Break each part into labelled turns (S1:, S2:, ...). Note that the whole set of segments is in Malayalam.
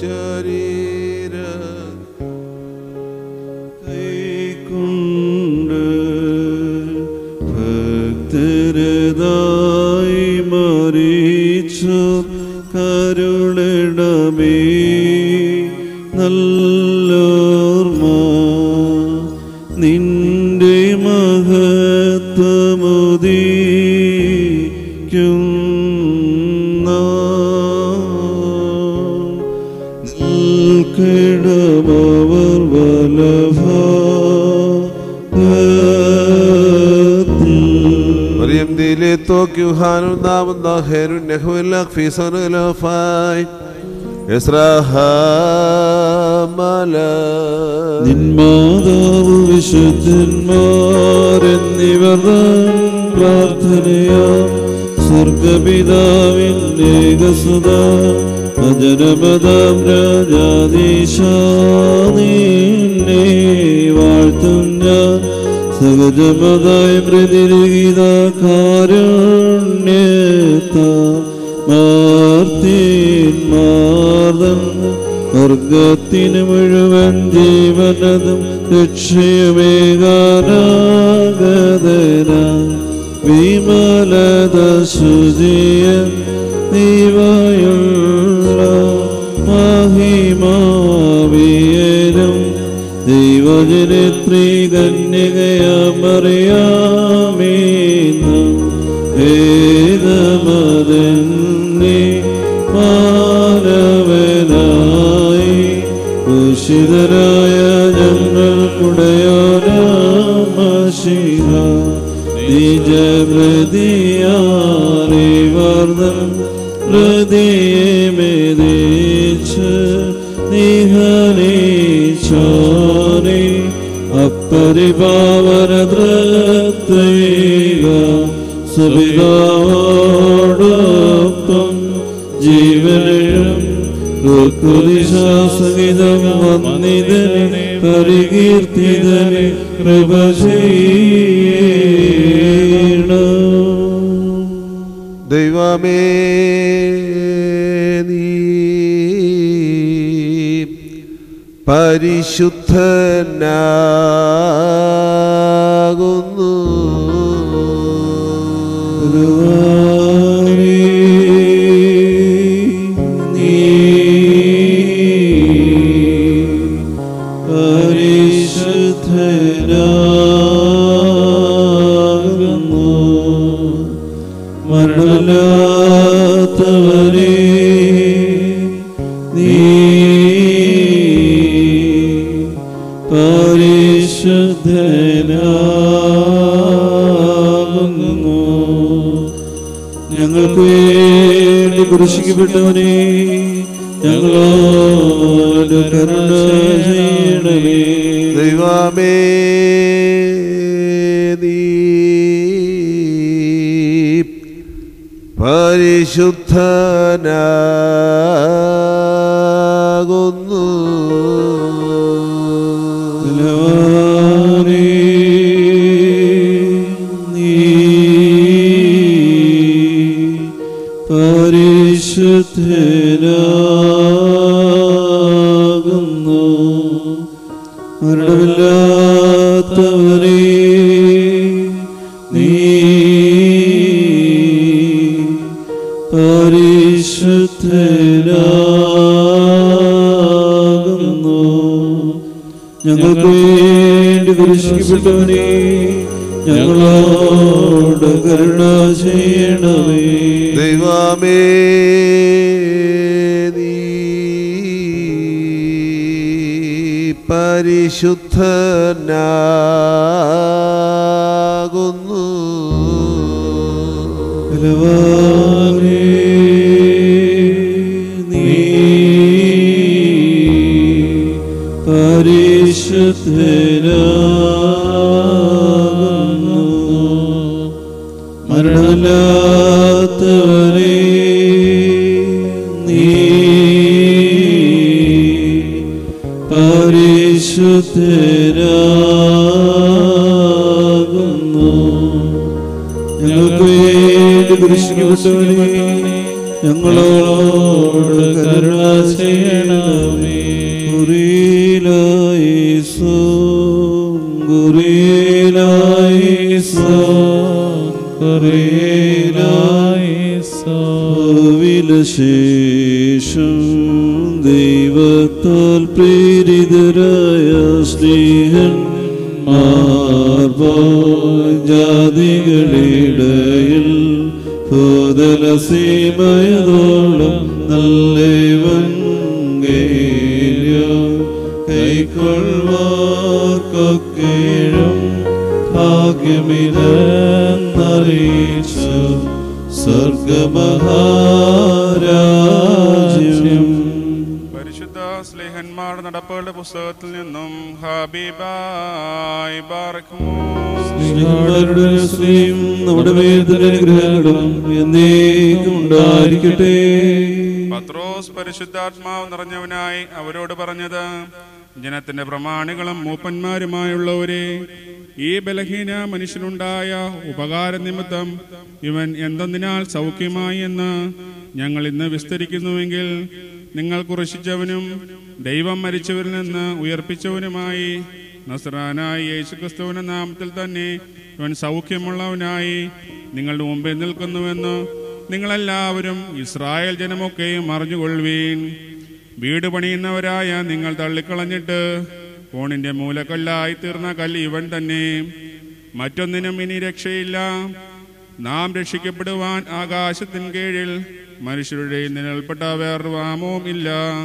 S1: ശരീര
S2: കൈക്കൊണ്ട് ഭക്തരതായി മരിച്ചു കരുളിടമേ നല്ലോർമ്മ നിന്റെ മഹത്വമുദീക്കുന്ന നിൽക്കിടമവർ വലഭാഗത്തിൽ
S1: مريم دي ليتوك يوحنا نام ظاهر نحو لك في سن الوفاي إسراها ملا
S2: നിന്മാതാവ് വിശുദ്ധന്മാരെന്നിവർ തൻ പ്രാർത്ഥനയാ സ്വർഗപിതാവിൻ്റെ ഗസുത അജനപദം രാജാദീശാനീന്നെ വാഴ്ത്തും ഞാൻ സഹജപദായ പ്രതിരഹിത കാരുണ്യത്ത മാർത്തീൻ മാർദം വർഗത്തിന് മുഴുവൻ ജീവനതും രക്ഷയമേകാനാഗതന വിമലത ശുചിയ ദൈവയുള്ള മഹിമാവിയരും ദൈവജനത്രീ കന്യകയമറിയാമീന്നും വേദമതന്നെ മാനവനായി ദുഷിതരായ ഞങ്ങൾക്കുടയോരാമശിഹ നിജഹൃതിയാറിവർദ്ധം ഹൃദയമേതേച്ച് നിഹനീശോനെ അപ്പരിപാവന ദ്രത്വൈക സുപിതാവോടൊപ്പം ജീവനും ഋക്കുദിശാസഹിതം വന്നിതനെ പരികീർത്തിതനെ കൃപ ചെയ്യണം
S1: ദൈവമേ നീ പരിശുദ്ധനാകുന്നു
S2: പരിശുദ്ധനാകുന്നു മരണമില്ലാത്തവരെ നീ പരിശുദ്ധനാകുന്നു ഞങ്ങൾക്ക് വേണ്ടി കുരിശിക്കപ്പെട്ടവനെ ഞങ്ങളോട് കരുണ ചെയ്യണമേ
S1: ദൈവമേ നീ പരിശുദ്ധനാകുന്നു
S2: ബലവാനേ, നീ പരിശുദ്ധനാകുന്നു മരണമില്ലാത്തവരെ നീ പരിശുദ്ധനാകുന്നു ഞങ്ങൾക്ക് വേണ്ടി കുരിശിക്കപ്പെട്ടവനെ ഞങ്ങളോട് കരുണ ചെയ്യണമേ
S1: ദൈവമേ നീ പരിശുദ്ധനാകുന്നു
S2: ബലവാനേ, നീ പരിശുദ്ധനാകുന്നു മരണമില്ലാത്തവരെ നീ പരിശുദ്ധനാകുന്നു ഞങ്ങൾക്ക് വേണ്ടി കുരിശിക്കപ്പെട്ടവനെ ഞങ്ങളോട് കരുണ ചെയ്യണമേ കുറിയിലായിസോ കുറിയിലായിസോ വിലശേഷം ദൈവത്താൽ പ്രേരിതരായ സ്നേഹൻ ജാതികളിടയിൽ ഭൂതല സീമയതോളം നല്ലവൻ കൈക്കൊള്ളുവാർക്കൊക്കേഴും ഭാഗ്യമിതെന്നറിയിച്ചു സ്വർഗമഹാരാജ്യം
S3: പരിശുദ്ധ സ്ലേഹന്മാർ നടപ്പുകളുടെ പുസ്തകത്തിൽ നിന്നും ഹബീബായി ബാറക്കുമോ
S2: സ്നേഹങ്ങളുടെ സ്നേഹം നമ്മുടെ വേദന അനുഗ്രഹങ്ങളും എന്നേക്കും ഉണ്ടായിരിക്കട്ടെ
S3: പത്രോസ് പരിശുദ്ധാത്മാവ് നിറഞ്ഞവനായി അവരോട് പറഞ്ഞത് ജനത്തിന്റെ പ്രമാണികളും മൂപ്പന്മാരുമായുള്ളവരെ ഈ ബലഹീന മനുഷ്യനുണ്ടായ ഉപകാര നിമിത്തം ഇവൻ എന്തെന്തിനാൽ സൗഖ്യമായി എന്ന് ഞങ്ങൾ ഇന്ന് വിസ്തരിക്കുന്നുവെങ്കിൽ നിങ്ങൾ കുറിശിച്ചവനും ദൈവം മരിച്ചവരിൽ നിന്ന് ഉയർപ്പിച്ചവനുമായി നസ്രാനായി യേശുക്രിസ്തുവിന്റെ നാമത്തിൽ തന്നെ ഇവൻ സൗഖ്യമുള്ളവനായി നിങ്ങളുടെ മുമ്പിൽ നിൽക്കുന്നുവെന്ന് നിങ്ങളെല്ലാവരും ഇസ്രായേൽ ജനമൊക്കെയും അറിഞ്ഞുകൊള്ളുവീൻ വീട് പണിയുന്നവരായ നിങ്ങൾ തള്ളിക്കളഞ്ഞിട്ട് ഫോണിന്റെ മൂലക്കല്ലായി തീർന്ന കല്ല് ഇവൻ തന്നെ മറ്റൊന്നിനും ഇനി രക്ഷയില്ല നാം രക്ഷിക്കപ്പെടുവാൻ ആകാശത്തിൻ കീഴിൽ മനുഷ്യരുടെ നിഴൽപ്പെട്ട വേറൊരു വാമവും ഇല്ല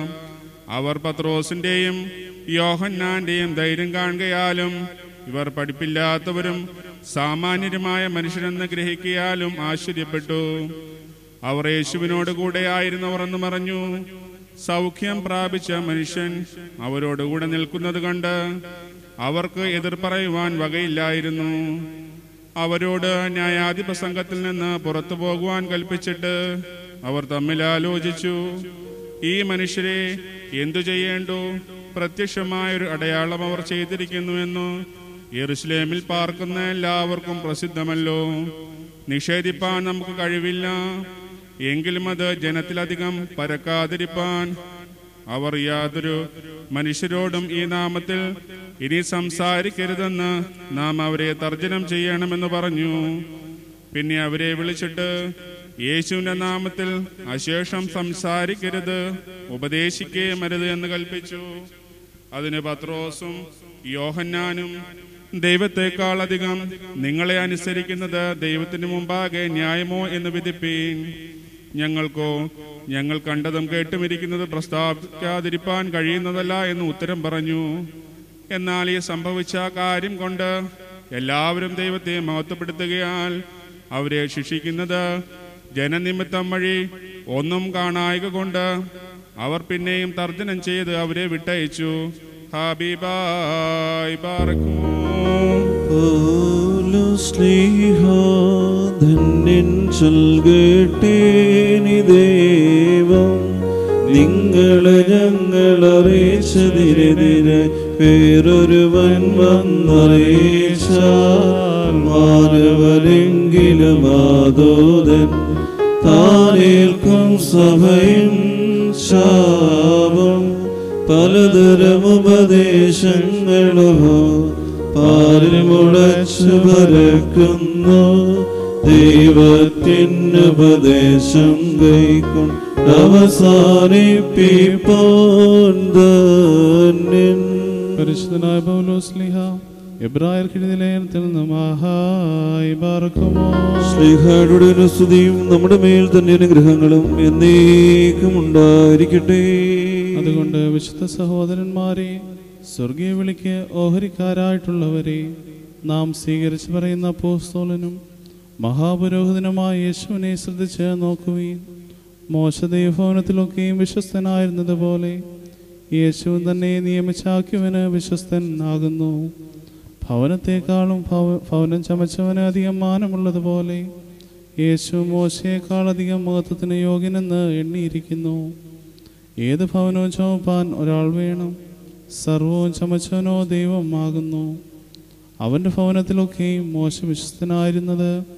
S3: അവർ പത്രോസിന്റെയും യോഹന്നാന്റെയും ധൈര്യം കാണുകയാലും ഇവർ പഠിപ്പില്ലാത്തവരും സാമാന്യരുമായ മനുഷ്യരെന്ന് ഗ്രഹിക്കയാലും ആശ്ചര്യപ്പെട്ടു അവർ യേശുവിനോട് കൂടെ ആയിരുന്നവർ എന്ന് പറഞ്ഞു സൗഖ്യം പ്രാപിച്ച മനുഷ്യൻ അവരോടുകൂടെ നിൽക്കുന്നത് കണ്ട് അവർക്ക് എതിർ പറയുവാൻ വകയില്ലായിരുന്നു അവരോട് ന്യായാധിപ സംഘത്തിൽ നിന്ന് പുറത്തു പോകുവാൻ കൽപ്പിച്ചിട്ട് അവർ തമ്മിൽ ആലോചിച്ചു ഈ മനുഷ്യരെ എന്തു ചെയ്യേണ്ടു പ്രത്യക്ഷമായ ഒരു അടയാളം അവർ ചെയ്തിരിക്കുന്നുവെന്നു യെറുസലേമിൽ പാർക്കുന്ന എല്ലാവർക്കും പ്രസിദ്ധമല്ലോ നിഷേധിപ്പാൻ നമുക്ക് കഴിവില്ല എങ്കിലും അത് ജനത്തിലധികം പരക്കാതിരിപ്പാൻ അവർ യാതൊരു മനുഷ്യരോടും ഈ നാമത്തിൽ ഇനി സംസാരിക്കരുതെന്ന് നാം അവരെ തർജനം ചെയ്യണമെന്ന് പറഞ്ഞു പിന്നെ അവരെ വിളിച്ചിട്ട് യേശുവിന്റെ നാമത്തിൽ അശേഷം സംസാരിക്കരുത് ഉപദേശിക്കേമരുത് എന്ന് കൽപ്പിച്ചു അതിന് പത്രോസും യോഹന്നാനും ദൈവത്തെക്കാൾ അധികം നിങ്ങളെ അനുസരിക്കുന്നത് ദൈവത്തിന് മുമ്പാകെ ന്യായമോ എന്ന് വിധിപ്പീൻ ഞങ്ങൾക്കോ ഞങ്ങൾ കണ്ടതും കേട്ടുമിരിക്കുന്നത് പ്രസ്താവിക്കാതിരിപ്പാൻ കഴിയുന്നതല്ല എന്ന് ഉത്തരം പറഞ്ഞു എന്നാൽ ഈ സംഭവിച്ച കാര്യം കൊണ്ട് എല്ലാവരും ദൈവത്തെ മഹത്വപ്പെടുത്തുകയാൽ അവരെ ശിക്ഷിക്കുന്നത് ജനനിമിത്തം വഴി ഒന്നും കാണായക കൊണ്ട് അവർ പിന്നെയും തർജനം ചെയ്ത് അവരെ വിട്ടയച്ചു ഹബീബായ് പാർക്കുമോ
S2: ധന്യൻ ചൊൽകേട്ടേനി ദൈവം നിങ്ങളെ ഞങ്ങൾ അറിയിച്ചതിനെതിരെ വേറൊരുവൻ വന്നറിയിച്ചാൽ മാനവരെങ്കിലും ആദോദൻ താനേൽക്കും സഭയും ശാപം പലതരം ഉപദേശങ്ങളോ പാലിൽ മുളച്ചു പരക്കുന്നു ദൈവത്തിനുപദേശം കൈക്കൊണ്ട് അവസാനിപ്പിപ്പോൻ ധന്യൻ
S4: പരിശുദ്ധനായ പൗലോസ്ലിഹ എബ്രായർ ലേഖനത്തിൽ നിന്ന് മഹായി പാർക്കുമോ
S2: സ്നേഹയുടെ സ്തുതിയും നമ്മുടെ മേൽ തന്നെ അനുഗ്രഹങ്ങളും എന്നേക്കും ഉണ്ടായിരിക്കട്ടെ
S4: അതുകൊണ്ട് വിശുദ്ധ സഹോദരന്മാരെ സ്വർഗീയ വിളിക്ക് ഓഹരിക്കാരായിട്ടുള്ളവരെ നാം സ്വീകരിച്ചു പറയുന്ന പോസ്തോലനും മഹാപുരോഹിതനുമായ യേശുവിനെ ശ്രദ്ധിച്ച് നോക്കുകയും മോശദൈവഭവനത്തിലൊക്കെയും വിശ്വസ്തനായിരുന്നത് പോലെ യേശു തന്നെ നിയമിച്ചാക്കിയവന് വിശ്വസ്തൻ ആകുന്നു ഭവനത്തെക്കാളും ഭവ- ഭവനം ചമച്ചവന് അധികം മാനമുള്ളതുപോലെ യേശു മോശയേക്കാളധികം മഹത്വത്തിന് യോഗ്യനെന്ന് എണ്ണിയിരിക്കുന്നു ഏത് ഭവനവും ചുമപ്പാൻ ഒരാൾ വേണം സർവവും ചമച്ചവനോ ദൈവമാകുന്നു അവൻ്റെ ഭവനത്തിലൊക്കെയും മോശ വിശ്വസ്തനായിരുന്നത്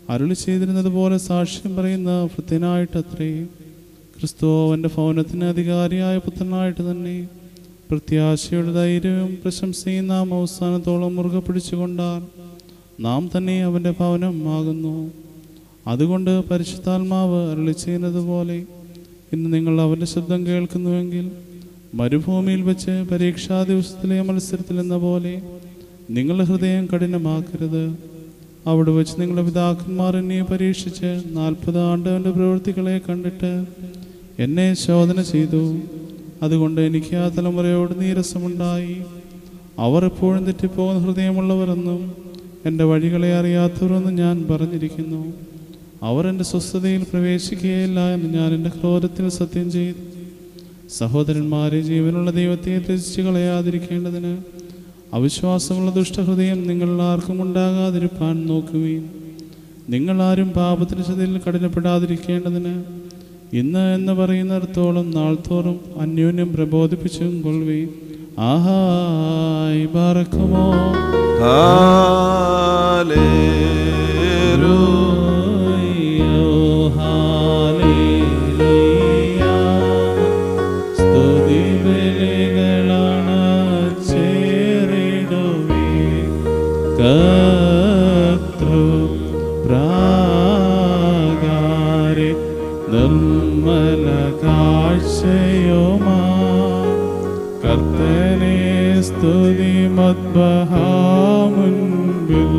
S4: അരുളി ചെയ്തിരുന്നത് പോലെ സാക്ഷ്യം പറയുന്ന ഭൃത്യനായിട്ടത്രേ ക്രിസ്തു അവൻ്റെ ഭവനത്തിന് അധികാരിയായ പുത്രനായിട്ട് തന്നെ പ്രത്യാശയുടെ ധൈര്യവും പ്രശംസയും നാം അവസാനത്തോളം മുറുകെ പിടിച്ചുകൊണ്ടാൽ നാം തന്നെ അവൻ്റെ ഭവനം ആകുന്നു അതുകൊണ്ട് പരിശുദ്ധാത്മാവ് അരുളി ചെയ്യുന്നത് പോലെ ഇന്ന് നിങ്ങൾ അവൻ്റെ ശബ്ദം കേൾക്കുന്നുവെങ്കിൽ മരുഭൂമിയിൽ വെച്ച് പരീക്ഷാ ദിവസത്തിലെ മത്സരത്തിൽ എന്ന പോലെ നിങ്ങളുടെ ഹൃദയം കഠിനമാക്കരുത് അവിടെ വെച്ച് നിങ്ങളുടെ പിതാക്കന്മാർ എന്നെ പരീക്ഷിച്ച് നാൽപ്പത് ആണ്ട് എൻ്റെ പ്രവൃത്തികളെ കണ്ടിട്ട് എന്നെ ശോധന ചെയ്തു അതുകൊണ്ട് എനിക്ക് ആ തലമുറയോട് നീരസമുണ്ടായി അവർ എപ്പോഴും തെറ്റിപ്പോകുന്ന ഹൃദയമുള്ളവരെന്നും എൻ്റെ വഴികളെ അറിയാത്തവരെന്നും ഞാൻ പറഞ്ഞിരിക്കുന്നു അവർ എൻ്റെ സ്വസ്ഥതയിൽ പ്രവേശിക്കുകയില്ല എന്ന് ഞാൻ എൻ്റെ ക്രോധത്തിൽ സത്യം ചെയ്തു സഹോദരന്മാരെ ജീവനുള്ള ദൈവത്തെ ത്യജിച്ച് കളയാതിരിക്കേണ്ടതിന് അവിശ്വാസമുള്ള ദുഷ്ടഹൃദയം നിങ്ങൾ ആർക്കും ഉണ്ടാകാതിരിപ്പാൻ നോക്കുവീൻ നിങ്ങൾ ആരും പാപത്തിന് ചതിയിൽ കഠിനപ്പെടാതിരിക്കേണ്ടതിന് ഇന്ന് എന്ന് പറയുന്നിടത്തോളം നാൾത്തോറും അന്യോന്യം പ്രബോധിപ്പിച്ചും കൊള്ളുവീൻ ആഹായ് ബാറക്കുമോ നിർമ്മല കാഴ്ചയുമാ കർത്തനെ സ്തുതി മദ്ബഹാമുൻപിൽ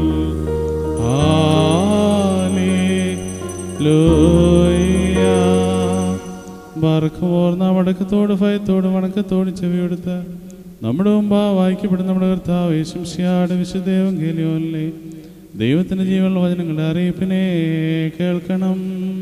S4: ബാർക്കുമോർന്ന വടക്കത്തോട് ഭയത്തോട് വണക്കത്തോട് ചെവിയെടുത്ത് നമ്മുടെ മുമ്പാ വായിക്കപ്പെടുന്ന നമ്മുടെ കർത്താവ് യേശുംശിയാട് വിശുദ്ധേവം കേലിയോല്ലേ ദൈവത്തിന്റെ ജീവനുള്ള വചനങ്ങളുടെ അറിയിപ്പിനെ കേൾക്കണം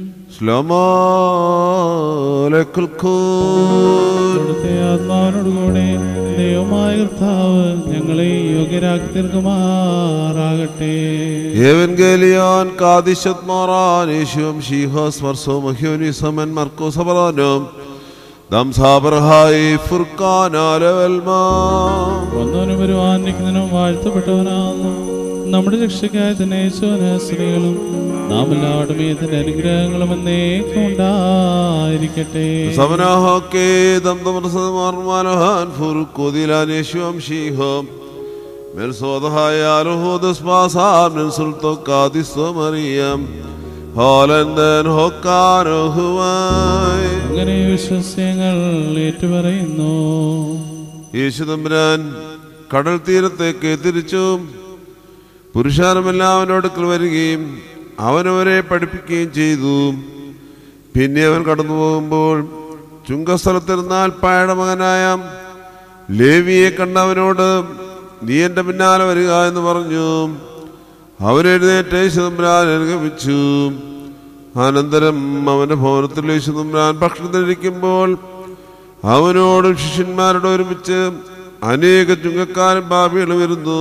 S4: അവിടുത്തെ ആത്മാവിനോടുകൂടെ ദൈവമായ കർത്താവ് ഞങ്ങളെ യോഗ്യരാക്കി തീർക്കുമാറാകട്ടെ
S1: Evangelion kadishat moran ishum shihos varso mahyoni saman marcos abranom dam sabrhai furqan alvelma
S4: വന്നവനും വരുവാനിക്കുന്നതിനും വാഴ്ത്തപ്പെട്ടവനാകുന്നു നമ്മുടെ രക്ഷയ്ക്കായി തന്നെ യേശുവിന് സ്ത്രീകളും നാം എല്ലാവരുടെ ഇതിന്റെ അനുഗ്രഹങ്ങളും എന്നേക്കും ഉണ്ടായിരിക്കട്ടെ
S1: സമനാഹ ke dam dam marmanahan furqodilan ishum shihom من صوتها يا رهود اسباسا من سلطة قادس مريم هولندن هكار هواي
S4: അങ്ങനെ വിശ്വസ്യങ്ങൾ ഏറ്റുപറയുന്നു
S1: യേശുതമ്പുരാൻ കടൽ തീരത്തേക്ക് തിരിച്ചു പുരുഷാരമെല്ലാം അവനോടുക്കൽ വരികയും അവനവരെ പഠിപ്പിക്കുകയും ചെയ്തു പിന്നെ അവൻ കടന്നു പോകുമ്പോൾ ചുങ്കസ്ഥലത്തിരുന്നാൽ പായുടെ മകനായ ലേവിയെ കണ്ടവനോട് നീ എൻ്റെ പിന്നാലെ വരിക എന്ന് പറഞ്ഞു അവനെഴുന്നേറ്റ് യേശുതമ്പുരാൻ അനുഗമിച്ചു അനന്തരം അവന്റെ ഭവനത്തിൽ യേശുതമ്പുരാൻ ഭക്ഷണത്തിലിരിക്കുമ്പോൾ അവനോടും ശിഷ്യന്മാരോട് ഒരുമിച്ച് അനേക ചുങ്കക്കാരും പാപികളും ഇരുന്നു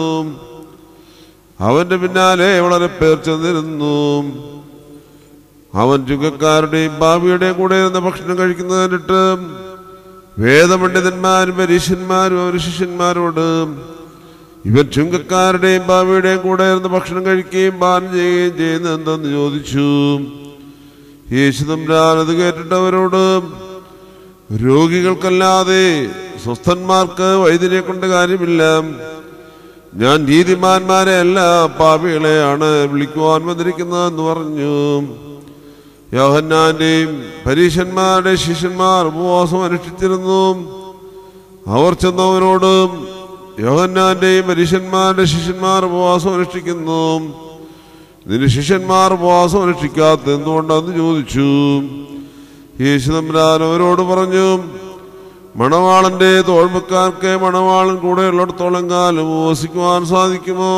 S1: അവന്റെ പിന്നാലെ വളരെ പേർ ചെന്നിരുന്നു അവൻ ചുങ്കക്കാരുടെയും പാപിയുടെയും കൂടെ ഇരുന്ന് ഭക്ഷണം കഴിക്കുന്നത് കണ്ടിട്ട് വേദപണ്ഡിതന്മാരും പരീശന്മാരും അവർ ശിഷ്യന്മാരോട് ഇവൻ ചുങ്കക്കാരുടെയും പാപിയുടെയും കൂടെ ഇരുന്ന് ഭക്ഷണം കഴിക്കുകയും പാനം ചെയ്യുകയും ചെയ്യുന്നത് എന്തെന്ന് ചോദിച്ചു യേശുദംരാൻ അത് കേട്ടിട്ട് അവരോട് രോഗികൾക്കല്ലാതെ സ്വസ്ഥന്മാർക്ക് വൈദ്യനെ കൊണ്ട് കാര്യമില്ല ഞാൻ നീതിമാന്മാരെ അല്ല പാപികളെയാണ് വിളിക്കുവാൻ വന്നിരിക്കുന്നതെന്ന് പറഞ്ഞു യോഹന്നാന്റെയും പരീശന്മാരുടെ ശിഷ്യന്മാർ ഉപവാസം അനുഷ്ഠിച്ചിരുന്നു അവർ ചെന്നവരോട് യോഹന്നാന്റെയും പരീശന്മാരുടെ ശിഷ്യന്മാർ ഉപവാസം അനുഷ്ഠിക്കുന്നു നിന്റെ ശിഷ്യന്മാർ ഉപവാസം അനുഷ്ഠിക്കാത്ത എന്തുകൊണ്ടെന്ന് ചോദിച്ചു യേശു തമ്പുരാൻ അവരോട് പറഞ്ഞു മണവാളന്റെ തോഴ്മക്കാർക്ക് മണവാളൻ കൂടെ ഉള്ളിടത്തോളം കാലം ഉപവസിക്കുവാൻ സാധിക്കുമോ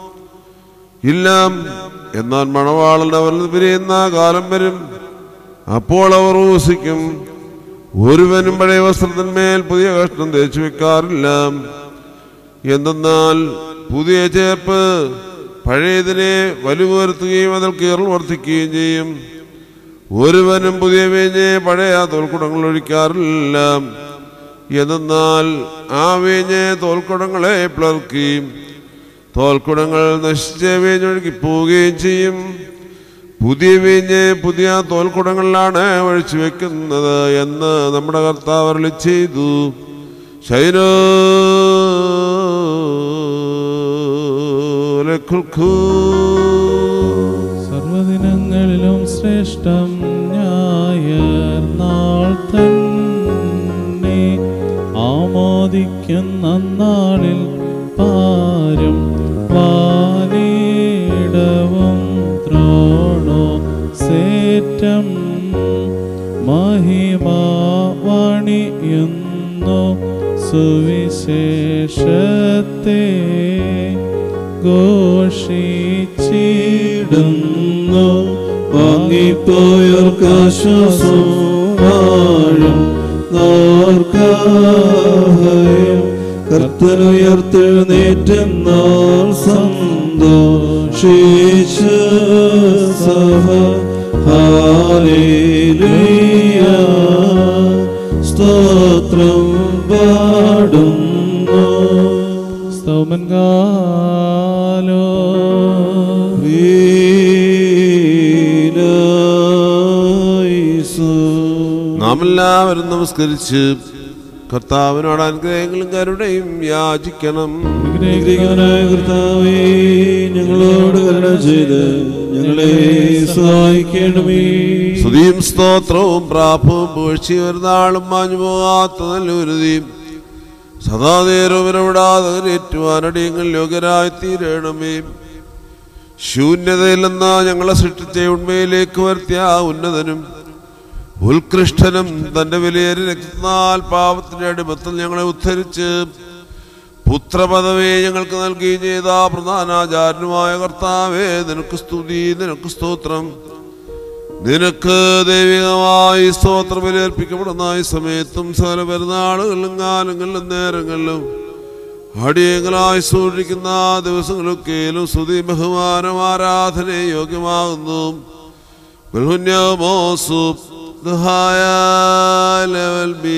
S1: ഇല്ല എന്നാൽ മണവാളൻ അവരിൽ പിരിയുന്ന കാലം വരും അപ്പോൾ അവർ ഉപവസിക്കും ഒരുവനും പഴയ വസ്ത്രത്തിന്മേൽ പുതിയ കഷ്ണം തേച്ചു വെക്കാറില്ല എന്തെന്നാൽ പുതിയ ചേർപ്പ് പഴയതിനെ വലുവരുത്തുകയും അതിൽ കീറൽ വർദ്ധിക്കുകയും ചെയ്യും ഒരുവനും പുതിയ വീഞ്ഞ് പഴയ തോൽക്കുടങ്ങൾ ഒഴിക്കാറില്ല എന്നാൽ ആ വീഞ്ഞ് തോൽക്കുടങ്ങളെ പിളർക്കുകയും തോൽക്കുടങ്ങൾ നശിച്ച വീഞ്ഞൊഴുകി പോവുകയും ചെയ്യും പുതിയ വീഞ്ഞ് പുതിയ തോൽക്കുടങ്ങളിലാണ് ഒഴിച്ചു വെക്കുന്നത് എന്ന് നമ്മുടെ കർത്താവ് അരുളി ചെയ്തു ശൈനോ
S4: സർവദിനങ്ങളിലും ശ്രേഷ്ഠം ഞായർ നാൾ തന്നെ ആമോദിക്കുന്ന നാളിൽ പാരും വാനേടവും ത്രോണോ സേറ്റം മഹിമാവണിയുന്നു സുവിശേഷത്തെ ഘോഷിച്ചിടുന്നു
S2: വാങ്ങിപ്പോയവർക്കാശ്വാസം വാഴും നോർക്കാഹയം കർത്തനുയർത്തെഴുന്നേറ്റെന്നാൾ സന്തോഷിച്ച സഭ ഹാലേലുയ സ്തോത്രം പാടുന്നു
S4: സ്തോമൻ കാലോ
S2: വീരായിസു
S1: നാം എല്ലാവരും നമസ്കരിച്ച് കർത്താവിനോട് അനുഗ്രഹങ്ങളും കരുണയും യാചിക്കണം
S2: അനുഗ്രഹിക്കനായ കർത്താവേ ഞങ്ങളോട് കരുണ ചെയ്ത് ഞങ്ങളെ സഹായിക്കണമേ
S1: സ്തുതിയും സ്തോത്രവും പ്രാപവും വീഴ്ചയും ഒരു നാളും മാഞ്ഞു പോകാത്ത നല്ലൊരുതിയും സദാ നേരവും ഇടപെടാതെ ഏറ്റുവാനടിയങ്ങൾ യോഗ്യരായി തീരണമേ ശൂന്യതയിൽ നിന്ന് ഞങ്ങളെ സൃഷ്ടിച്ച ഉണ്മയിലേക്ക് വരുത്തിയ ആ ഉന്നതനും ഉത്കൃഷ്ടനും തന്റെ വിലയേറിയ രക്തത്താൽ പാപത്തിന്റെ അടിമത്തിൽ ഞങ്ങളെ ഉദ്ധരിച്ച് പുത്രപദവി ഞങ്ങൾക്ക് നൽകുകയും ചെയ്ത പ്രധാനാചാര്യനുമായ കർത്താവേ നിനക്ക് സ്തുതി നിനക്ക് സ്തോത്രം നിനക്ക് ദൈവികമായി സ്തോത്രം വിലയേൽപ്പിക്കപ്പെടുന്ന ഈ സമയത്തും സകല പെരുന്നാളുകളിലും കാലങ്ങളിലും നേരങ്ങളിലും അടിയങ്ങളായി സൂക്ഷിക്കുന്ന ദിവസങ്ങളൊക്കെയും സ്തുതി ബഹുമാനം ആരാധന യോഗ്യമാകുന്നു ബൽഹുന്യമോസു ദുഹായ ലെവൽ ബി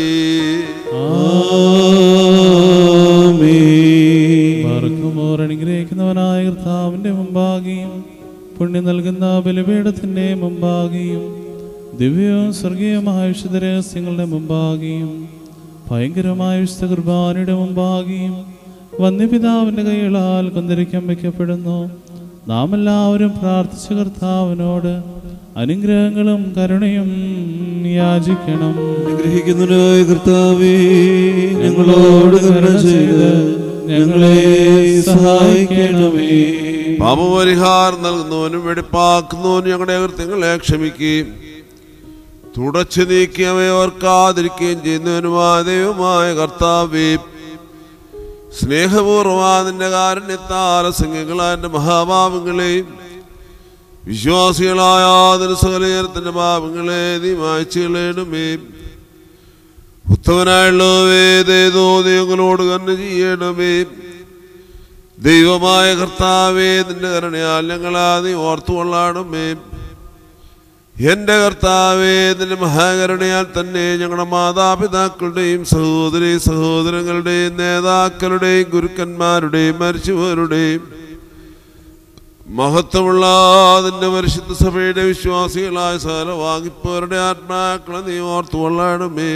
S4: മറക്കുമോർ അനുഗ്രഹിക്കുന്നവനായ കർത്താവിന്റെ മുമ്പാകെയും പുണ്യം നൽകുന്ന ബലിപീഠത്തിന്റെ മുമ്പാകെയും ദിവ്യവും സ്വർഗീയമായ വിശുദ്ധ രഹസ്യങ്ങളുടെ മുമ്പാകെയും ഭയങ്കരമായ വിശുദ്ധ കുർബാനയുടെ മുമ്പാകെയും വന്യപിതാവിന്റെ കൈകളാൽ കൊന്തിരിക്കാൻ വയ്ക്കപ്പെടുന്നു നാം എല്ലാവരും പ്രാർത്ഥിച്ച കർത്താവിനോട് അനുഗ്രഹങ്ങളും കരുണയും യാചിക്കണം
S2: അനുഗ്രഹിക്കുന്നതിനായ കർത്താവേ ഞങ്ങളോട് കരുണ ചെയ്ത് ഞങ്ങളെ സഹായിക്കണമേ
S1: പാപപരിഹാരം നൽകുന്നവനും വെടിപ്പാക്കുന്നവനും ഞങ്ങളുടെ കൃത്യങ്ങളെ ക്ഷമിക്കുകയും തുടച്ചു നീക്കി അവയെ ഓർക്കാതിരിക്കുകയും ചെയ്യുന്നവനുമായ ദൈവമായ കർത്താവേ സ്നേഹപൂർവ്വമാ നിന്റെ കാരുണ്യത്താല സംഘങ്ങളായ എൻ്റെ മഹാപാപങ്ങളെയും വിശ്വാസികളായ സകലയത്തിന്റെ പാപങ്ങളെ നീ മായ്ച്ചു കളയണമേ ഉത്തമനായുള്ളവേ ദേതോ ദൈവങ്ങളോട് തന്നെ ചെയ്യണമേ ദൈവമായ കർത്താവേ നിന്റെ കരുണയാൽ ഞങ്ങളാ നീ ഓർത്തുകൊള്ളണമേ എന്റെ കർത്താവേ നിന്റെ മഹാകരുണയാൽ തന്നെ ഞങ്ങളുടെ മാതാപിതാക്കളുടെയും സഹോദരി സഹോദരങ്ങളുടെയും നേതാക്കളുടെയും ഗുരുക്കന്മാരുടെയും മരിച്ചവരുടെയും മഹത്വമുള്ള നിന്റെ പരിശുദ്ധ സഭയുടെ വിശ്വാസികളായ സകല വാങ്ങിപ്പവരുടെ ആത്മാക്കളെ നീ ഓർത്തുകൊള്ളണമേ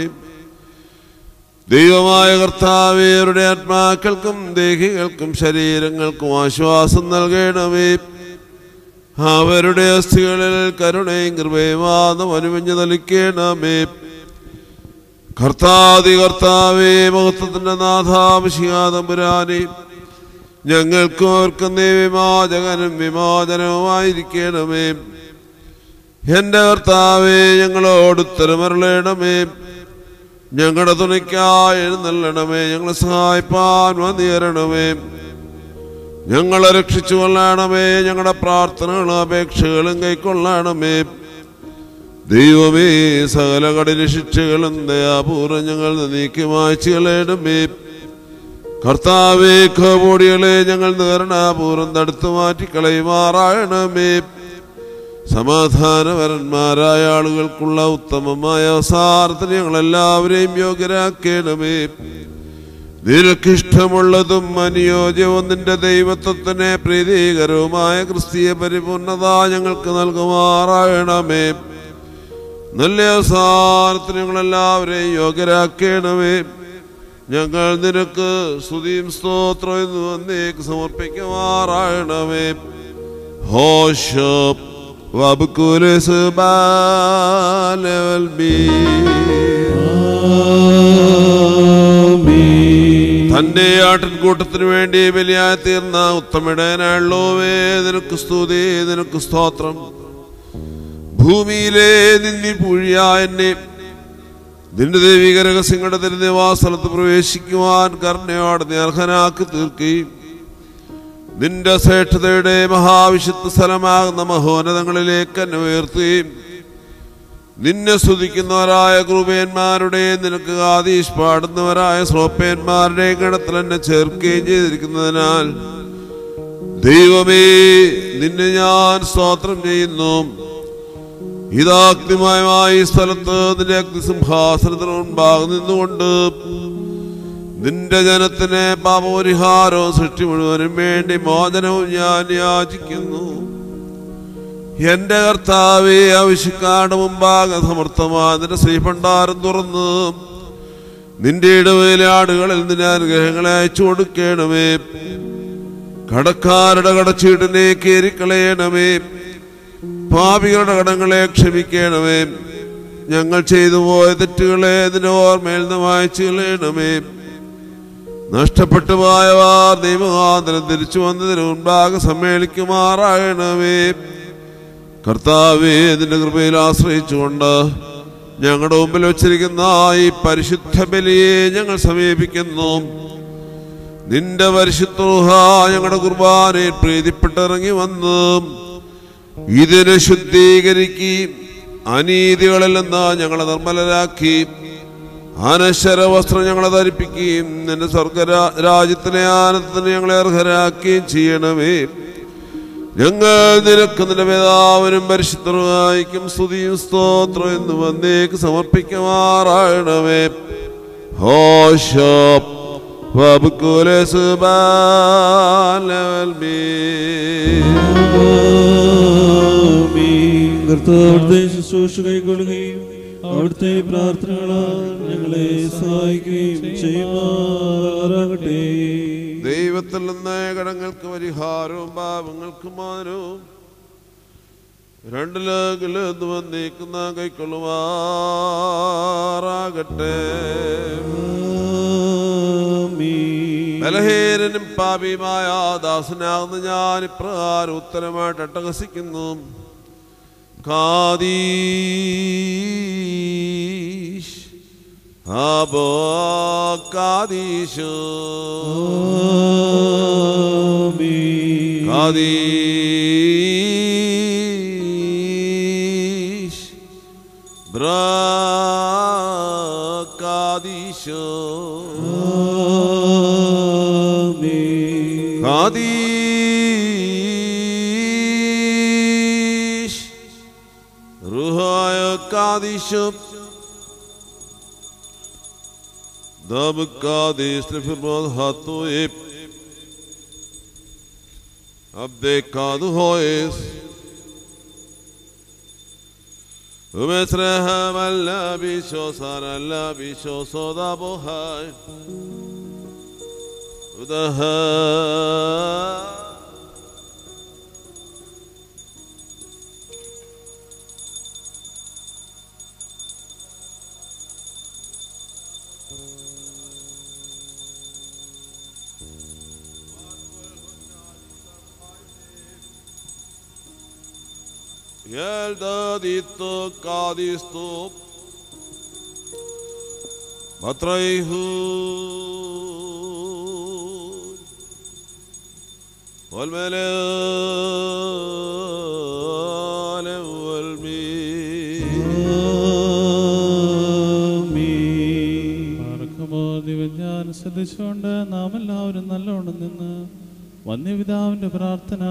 S1: ദൈവമായ കർത്താവേ അവരുടെ ആത്മാക്കൾക്കും ദേഹികൾക്കും ശരീരങ്ങൾക്കും ആശ്വാസം നൽകണമേ അവരുടെ അസ്ഥികളിൽ കരുണയും കൃപയുമാനം അനുവഞ്ഞു നൽകണമേ കർത്താതി കർത്താവേ മഹത്വത്തിന്റെ നാഥാഭിഷികാതമ്പുരാനെ ഞങ്ങൾക്കും അവർക്കും നീ വിമോചകനും വിമോചനവുമായിരിക്കണമേ എന്റെ കർത്താവേ ഞങ്ങളോട് ഉത്തരമരുളണമേ ഞങ്ങളുടെ തുണയ്ക്കായി എഴുന്നള്ളണമേ ഞങ്ങളെ സഹായിപ്പാൻ വന്നേരണമേ ഞങ്ങളെ രക്ഷിച്ചു കൊള്ളണമേ ഞങ്ങളുടെ പ്രാർത്ഥനകളും അപേക്ഷകളും കൈക്കൊള്ളണമേ ദൈവമേ സകല കഠിന ശിക്ഷകളും ദയാപൂർവ്വം ഞങ്ങൾ നീക്കി മായ്ച്ചു കളയണമേ കർത്താവേ കോടികളെ ഞങ്ങൾ നേരണപൂർവ്വം തടുത്തു മാറ്റി കളയുമാറായണമേ സമാധാനപരന്മാരായ ആളുകൾക്കുള്ള ഉത്തമമായ അവസാനത്തിന് ഞങ്ങളെല്ലാവരെയും യോഗ്യരാക്കണമേ നിനക്കിഷ്ടമുള്ളതും അനുയോജ്യവും നിന്റെ ദൈവത്വത്തിന് പ്രീതികരവുമായ ക്രിസ്തീയ പരിപൂർണത ഞങ്ങൾക്ക് നൽകുമാറാകണമേ നല്ല അവസാനത്തിന് ഞങ്ങളെല്ലാവരെയും യോഗ്യരാക്കണമേ ഞങ്ങൾ നിനക്ക് സ്തുതിയും സ്തോത്രം എന്ന് വന്നേക്ക് സമർപ്പിക്കുമാറാകണമേ ഹോഷപ്പ് വബുക്കുലസ് ബാലവൽ ബീ തന്റെ ആട്ടിൻകൂട്ടത്തിന് വേണ്ടി ബലിയായി തീർന്ന ഉത്തമിടനായുള്ളോവേ നിനക്ക് സ്തുതി നിനക്ക് സ്തോത്രം ഭൂമിയിലെ നിന്നി പൂഴിയായ എന്നെ നിന്റെ ദൈവിക രഹസ്യങ്ങളുടെ തിരുനിവാസലത്ത് പ്രവേശിക്കുവാൻ കരുണയോടെ നീ അർഹനാക്കി തീർക്കുകയും നിന്റെ ശ്രേഷ്ഠതയുടെ മഹാവിശുദ്ധ സ്ഥലമാകുന്ന മഹോന്നതങ്ങളിലേക്ക് എന്നെ ഉയർത്തുകയും നിന്നെ സ്തുതിക്കുന്നവരായ കൃപയന്മാരുടെ നിനക്ക് ആദീഷ് പാടുന്നവരായ ശ്രോപ്പയന്മാരുടെ ഗണത്തിൽ എന്നെ ചേർക്കുകയും ചെയ്തിരിക്കുന്നതിനാൽ ദൈവമേ നിന്നെ ഞാൻ സ്തോത്രം ചെയ്യുന്നു ഇതാഗ്നിമയമായ ഈ സ്ഥലത്ത് നിന്റെ അഗ്നിസിംഹാസനത്തിന് മുൻപാകെ നിന്നുകൊണ്ട് നിന്റെ ജനത്തിന് പാപപരിഹാരവും സൃഷ്ടി മുഴുവനും വേണ്ടി മോചനവും ഞാൻ യാചിക്കുന്നു എന്റെ കർത്താവെ ആവശ്യക്കാരുടെ മുമ്പാകെ സമർത്ഥമായ നിന്റെ ശ്രീഭണ്ഡാരം തുറന്ന് നിന്റെ ഇടവേലെ ആടുകളിൽ നിന്റെ അനുഗ്രഹങ്ങളെ അയച്ചു കൊടുക്കണമേ കടക്കാരുടെ കടച്ചീട്ടിനെ കയറിക്കളയണമേ പാപികളുടെ കടങ്ങളെ ക്ഷമിക്കണമേ ഞങ്ങൾ ചെയ്തു പോയ തെറ്റുകളെ നിന്റെ ഓർമ്മയിൽ നിന്ന് വായിച്ചു കളയണമേ നഷ്ടപ്പെട്ടു പോയവർ ദൈവകാന്തരം തിരിച്ചു വന്നതിന് മുൻപാകെ സമ്മേളിക്കുമാറാകണമേ കർത്താവേ നിന്റെ കൃപയിൽ ആശ്രയിച്ചുകൊണ്ട് ഞങ്ങളുടെ മുമ്പിൽ വച്ചിരിക്കുന്ന ഈ പരിശുദ്ധ ബലിയെ ഞങ്ങൾ സമീപിക്കുന്നു നിന്റെ പരിശുദ്ധ ഊഹ ഞങ്ങളുടെ കുർബാനയിൽ പ്രീതിപ്പെട്ടിറങ്ങി വന്ന് ഇതിനെ ശുദ്ധീകരിക്കുകയും അനീതികളിൽ നിന്ന് ഞങ്ങളെ നിർമ്മലരാക്കി അനശ്വര വസ്ത്രം ഞങ്ങളെ ധരിപ്പിക്കുകയും നിന്റെ സ്വർഗ രാജ്യത്തിലെ ആനന്ദത്തിന് ഞങ്ങളെ അർഹരാക്കുകയും ചെയ്യണമേ ഞങ്ങൾ നിനക്ക് നിന്റെ പിതാവിനും പരിശുദ്ധമായിക്കും സ്തുതിയും സ്തോത്രം എന്ന് വന്നേക്ക് സമർപ്പിക്കുമാറാകണമേ ഹോഷപ്പ് വബുക്കുലസ് ബാലവൽ മീ
S2: കർത്താവിടുത്തെ ശുശ്രൂഷ കൈക്കൊള്ളുകയും അവിടുത്തെ പ്രാർത്ഥനകളാൽ ഞങ്ങളെ സഹായിക്കുകയും ചെയ്യുമാറാകട്ടെ
S1: ദൈവത്തിൽ നിന്ന് കടങ്ങൾക്ക് പരിഹാരവും പാപങ്ങൾക്ക് മാനവും രണ്ടിലെങ്കിലും വന്നേക്കുന്ന കൈക്കൊള്ളുമാറാകട്ടെ ബലഹീനനും പാപിയുമായ ദാസനാകുന്ന ഞാൻ ഇപ്രകാരം ഉത്തരമായിട്ട് അട്ടഹസിക്കുന്നു കാദീഷ് അബോ കാദീശോ കാദീഷ് ബ്രാ കാദീശോ കാദീഷ് റുഹായ കാദീശോ دم قادس لفرمان هاتو اپ عبد قاد هويس ومسرها من لا بيشو صار لا بيشو صدا بوهاي ودها Yeldadito kadisto Matraihu والملال والمين
S4: പാർക്കുമോ ദിവ്യാനം ശ്രദ്ധിച്ചുകൊണ്ട് നാം എല്ലാവരും നല്ലോണം നിന്ന് വന്യപിതാവിന്റെ പ്രാർത്ഥന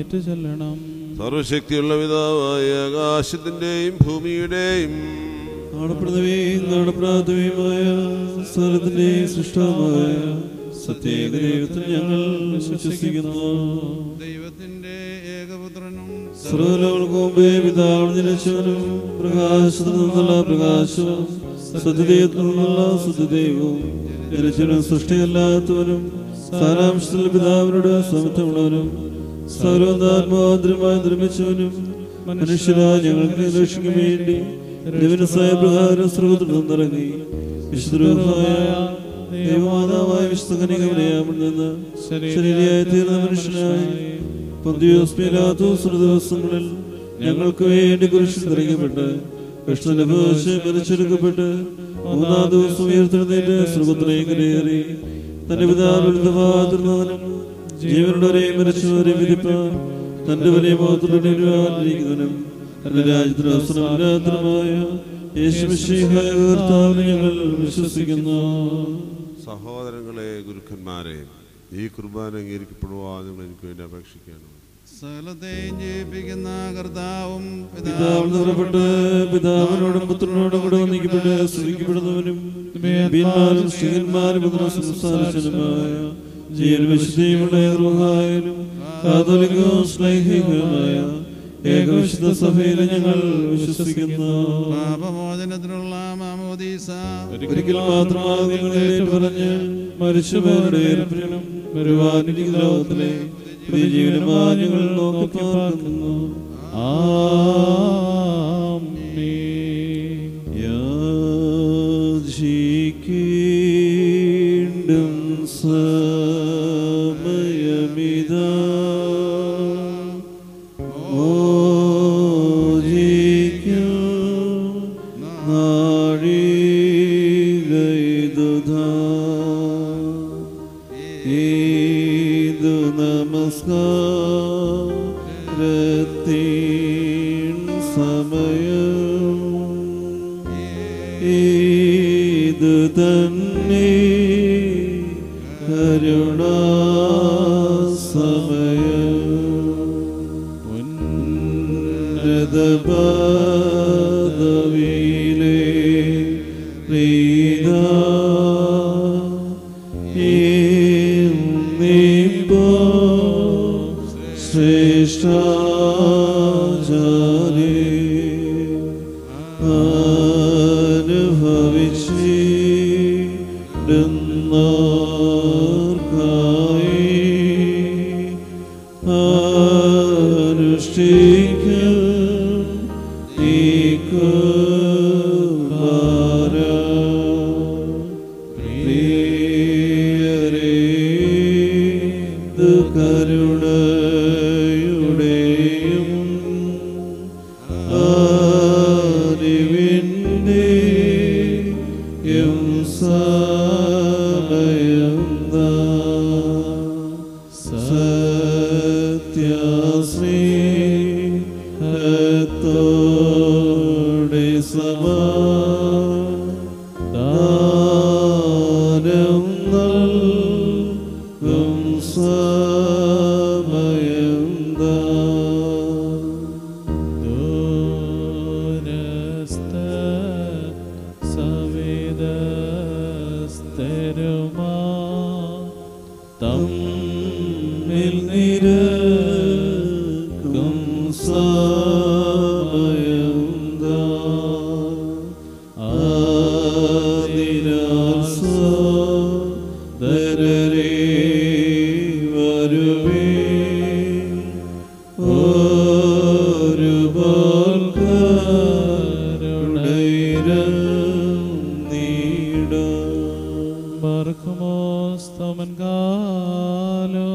S4: ഏറ്റുചൊല്ലണം
S1: സർവശക്തിയുള്ള പിതാവായ ആകാശത്തിന്റെയും ഭൂമിയുടെയും
S2: കാണപ്പെടുന്നവയും കാണപ്പെടാത്തവയുമായ സ്ഥലത്തിന്റെ സൃഷ്ടമായ സത്യേക ദൈവത്തിൽ ഞങ്ങൾ വിശ്വസിക്കുന്നു
S5: ദൈവത്തിന്റെ ഏകപുത്രനും
S2: സർവലോകൾക്ക് മുമ്പേ പിതാവ് ജനിച്ചവനും പ്രകാശത്തിൽ നിന്നുള്ള പ്രകാശവും സത്യദൈവത്തിൽ നിന്നുള്ള സത്യദൈവവും ജനിച്ചവനും സൃഷ്ടിയല്ലാത്തവനും സാരാംശത്തിൽ പിതാവിനോട് സമത്വമുള്ളവനും സർവതാത്മാദ്രമായി നിർമ്മിച്ചവനും മനുഷ്യരായ ഞങ്ങൾക്ക് രക്ഷിക്കും വേണ്ടി ദിവനസായ പ്രകാരം സ്രോതത്തിൽ നിന്നിറങ്ങി വിശുദ്ധരൂപമായ ദൈവമാതാവായ വിശുദ്ധ കനികമനയാമിൽ നിന്ന് ശരീരയായി തീർന്ന മനുഷ്യനായി പൊന്തിയോസ് പീലാത്തോസ് ദിവസങ്ങളിൽ ഞങ്ങൾക്ക് വേണ്ടി കുരിശിൽ തിരക്കപ്പെട്ട് കൃഷ്ണനുഭവിച്ച് മരിച്ചെടുക്കപ്പെട്ട് മൂന്നാം ദിവസം ഉയർത്തെഴുന്നേറ്റ് സ്വർഗത്തിലേക്ക് കയറി തന്റെ പിതാവിരുദ്ധമാതിരുന്നവനും ജീവനുള്ളവരെയും മരിച്ചവരെയും വിധിപ്പാൻ തന്റെ വലിയ മോഹത്തിലിരിക്കുന്നവനും തന്റെ രാജ്യത്തിന് അവസരമില്ലാത്തതുമായ യേശുമിശിഹായ കർത്താവിനെ ഞങ്ങൾ വിശ്വസിക്കുന്നു
S1: സഹോദരങ്ങളെ ഗുരുക്കന്മാരെ ഈ കുർബാന അംഗീകരിക്കപ്പെടുവാൻ നിങ്ങൾ എനിക്ക് വേണ്ടി അപേക്ഷിക്കണം
S5: സകലത്തെയും ജീവിപ്പിക്കുന്ന കർത്താവും
S2: പിതാവിൽ പുറപ്പെട്ട് പിതാവിനോടും പുത്രനോടും കൂടെ വന്നിക്കപ്പെട്ട് സ്തുതിക്കപ്പെടുന്നവനും ബീന്മാരും ശ്രീകന്മാരും പുത്ര സംസാരിച്ചതുമായ ജീവൻ വിശുദ്ധിയുമുള്ള ഗൃഹായാലും കാതോലികവും സ്നേഹികവുമായ ഏകവിശുദ്ധ സഭയിൽ ഞങ്ങൾ വിശ്വസിക്കുന്നു
S5: പാപമോചനത്തിനുള്ള മാമോദീസ
S2: ഒരിക്കൽ മാത്രമാണ് നിങ്ങൾ ഏറ്റുപറഞ്ഞ് മരിച്ചുപോരുടെ ഏർപ്പിനും വരുവാനിരിക്കുന്ന ലോകത്തിലെ പുതിയ ജീവനുമായി ഞങ്ങൾ നോക്കി പാർക്കുന്നു
S4: ആമേൻ
S2: യാചിക്കേണ്ടും സമയമിതാ മോചിക്കും നാഴികൈതുധാ ഏതു നമസ്കാരത്തിൻ സമയം ഏതു തന്നെ കരുണാ സമയം ഉന്നത പദവിയിലെ പ്രീത എന്നിപ്പോ ശ്രേഷ്ഠാചാര്യ അനുഭവിച്ചിടുന്നോർക്കായി അനുഷ്ഠിക്കും ഈ കുർബാന. പ്രിയരേ, ഇത് കരുണയുടെയും അറിവിന്റെയും സമയം സത്യശ്രീഹത്തോടെ സമാധാനം നൽകും സമയം
S4: ദൂരസ്ഥ സവേദസ്ഥരുമാ
S2: തമ്മിൽ നിരക്കും സമയം ആദിരാസോദരരേ വരുവേ ഒരു നീട
S4: Barcamos toman galo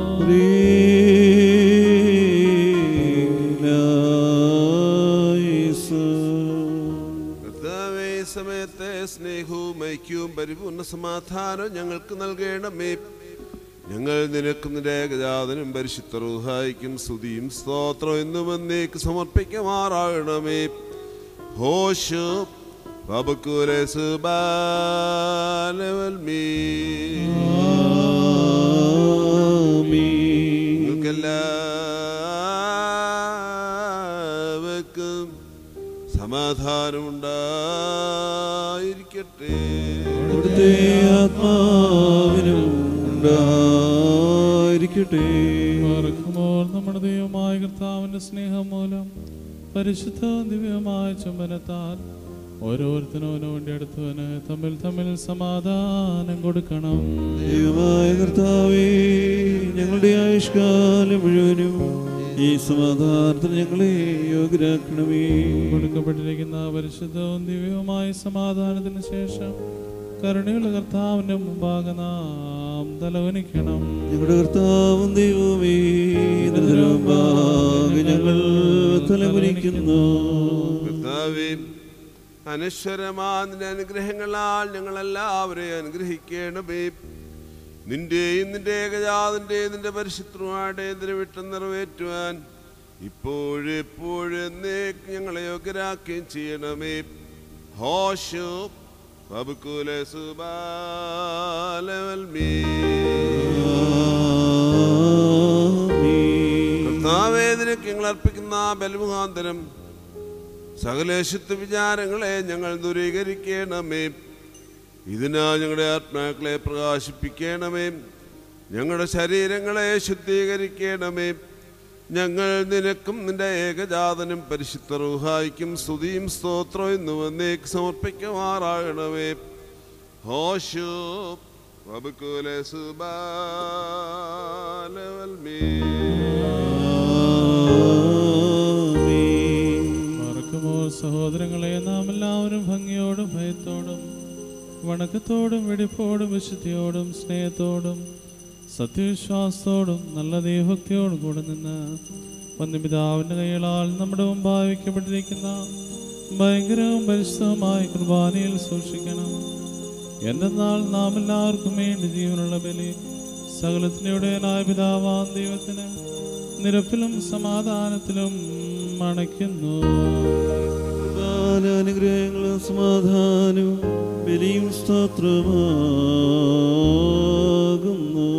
S1: കർത്താവേ ഈ സമയത്തെ സ്നേഹവും ഐക്യവും പരിപൂർണ്ണ സമാധാനവും ഞങ്ങൾക്ക് നൽകണമേ ഞങ്ങൾ നിനക്കും നിന്റെ ഏകജാതനും പരിശുദ്ധ റുഹായിക്കും സ്തുതിയും സ്തോത്രം എന്നും എന്നേക്ക് സമർപ്പിക്കുമാറാകണമേ ഹോഷ് ബബക്കുരെ സുബാലവൽമീ നിങ്ങൾക്കെല്ലാവർക്കും സമാ സമാധാനമുണ്ടായിരിക്കട്ടെ
S2: അവിടുത്തെ ആത്മാവിനും ഉണ്ടായിരിക്കട്ടെ
S4: മറക്കുമ്പോൾ നമ്മുടെ ദൈവമായ കർത്താവിന്റെ സ്നേഹം മൂലം പരിശുദ്ധ ദിവ്യമായ ചുംബനത്താൽ ഓരോരുത്തരവന് വേണ്ടി അടുത്തവന് തമ്മിൽ തമ്മിൽ സമാധാനം കൊടുക്കണം
S2: ദൈവമായ കർത്താവേ ഞങ്ങളുടെ ആയുഷ്കാലം മുഴുവനും ഈ സമാധാനത്തിന് ഞങ്ങളെ യോഗ്യരാക്കണമേ
S4: കൊടുക്കപ്പെട്ടിരിക്കുന്ന പരിശുദ്ധവും ദിവ്യവുമായ സമാധാനത്തിന് ശേഷം കരുണയുള്ള കർത്താവിന്റെ മുമ്പാകെ നാം തലവനിക്കണം
S2: ഞങ്ങളുടെ കർത്താവും ദൈവമേ നിരന്തരമുമ്പാകെ ഞങ്ങൾ തലമുറിക്കുന്നു
S1: കർത്താവേ അനശ്വരമാതിന്റെ അനുഗ്രഹങ്ങളാൽ ഞങ്ങളെല്ലാവരെയും അനുഗ്രഹിക്കണമേ നിന്റെയും നിന്റെ ഏകജാതിന്റെയും നിന്റെ പരിശുദ്ധമായിട്ട് എന്തിനു വിട്ട് നിറവേറ്റുവാൻ ഇപ്പോഴും എപ്പോഴും എന്നേക്ക് ഞങ്ങളെ യോഗ്യരാക്കുകയും ചെയ്യണമേ ഹോഷു ബബുക്കുലെ സുബാലവൽമീ കർത്താവേ നിനക്ക് ഞങ്ങൾ അർപ്പിക്കുന്ന ബലമുഖാന്തരം സകലേശത്വ വിചാരങ്ങളെ ഞങ്ങൾ ദൂരീകരിക്കണമേ ഇതിനാ ഞങ്ങളുടെ ആത്മാക്കളെ പ്രകാശിപ്പിക്കണമേ ഞങ്ങളുടെ ശരീരങ്ങളെ ശുദ്ധീകരിക്കണമേ ഞങ്ങൾ നിനക്കും നിന്റെ ഏകജാതനും പരിശുദ്ധ റൂഹായിക്കും സ്തുതിയും സ്തോത്രവും ഇന്ന് വന്നേക്ക് സമർപ്പിക്കുമാറാകണമേ ഹോഷു വബുക്കുലെ സുബാലവൽമീ
S4: മറക്കുമ്പോൾ സഹോദരങ്ങളെ നാം എല്ലാവരും ഭംഗിയോടും ഭയത്തോടും വണക്കത്തോടും വെടിപ്പോടും വിശുദ്ധിയോടും സ്നേഹത്തോടും സത്യവിശ്വാസത്തോടും നല്ല ദൈവഭക്തിയോടും കൂടെ നിന്ന് വന്യപിതാവിൻ്റെ കൈകളാൽ നമ്മുടെ മുമ്പായി വയ്ക്കപ്പെട്ടിരിക്കുന്ന ഭയങ്കരവും പരിശുദ്ധവുമായ കുർബാനയിൽ സൂക്ഷിക്കണം എന്തെന്നാൽ നാം എല്ലാവർക്കും വേണ്ടി ജീവനുള്ള ബലി സകലത്തിനുടേനായ പിതാവാം ദൈവത്തിന് നിരപ്പിലും സമാധാനത്തിലും അണയ്ക്കുന്നു
S2: അനുഗ്രഹങ്ങളും സമാധാനവും ബലിയും സ്തോത്രമാകുന്നു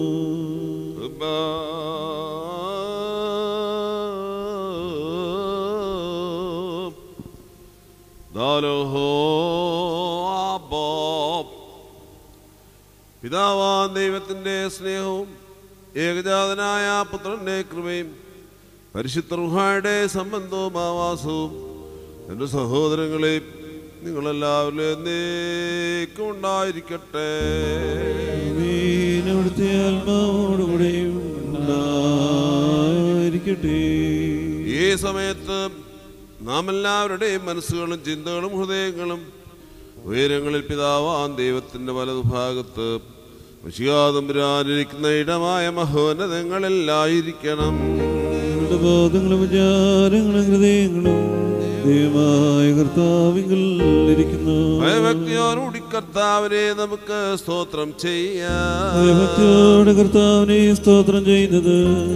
S1: പിതാവാൻ ദൈവത്തിന്റെ സ്നേഹവും ഏകജാതനായ പുത്രന്റെ കൃപയും പരിശുദ്ധ റുഹായുടെ സംബന്ധവും ആവാസവും എൻ്റെ സഹോദരങ്ങളെ നിങ്ങളെല്ലാവരും എന്നേക്കും ഉണ്ടായിരിക്കട്ടെ
S2: ആമേൻ. അവിടുത്തെ ആത്മാവോടുകൂടെയും ഉണ്ടായിരിക്കട്ടെ
S1: ഈ സമയത്ത് നാം എല്ലാവരുടെയും മനസ്സുകളും ചിന്തകളും ഹൃദയങ്ങളും ഉയരങ്ങളിൽ പിതാവാൻ ദൈവത്തിന്റെ വലതുഭാഗത്ത് വിഷിയാതമ്പുരാനിരിക്കുന്ന ഇടമായ മഹോന്നതങ്ങളിലായിരിക്കണം
S2: ഞങ്ങളുടെ ബോധങ്ങളും വിചാരങ്ങളും ഹൃദയങ്ങളും ദൈവമായ കർത്താവിങ്കിൽ ഇരിക്കുന്നു
S1: ഭയഭക്തിയോടുകൂടി കർത്താവിനെ നമുക്ക് സ്തോത്രം ചെയ്യാം
S2: ഭക്തിയോടെ കർത്താവിനെ സ്തോത്രം ചെയ്യുന്നത്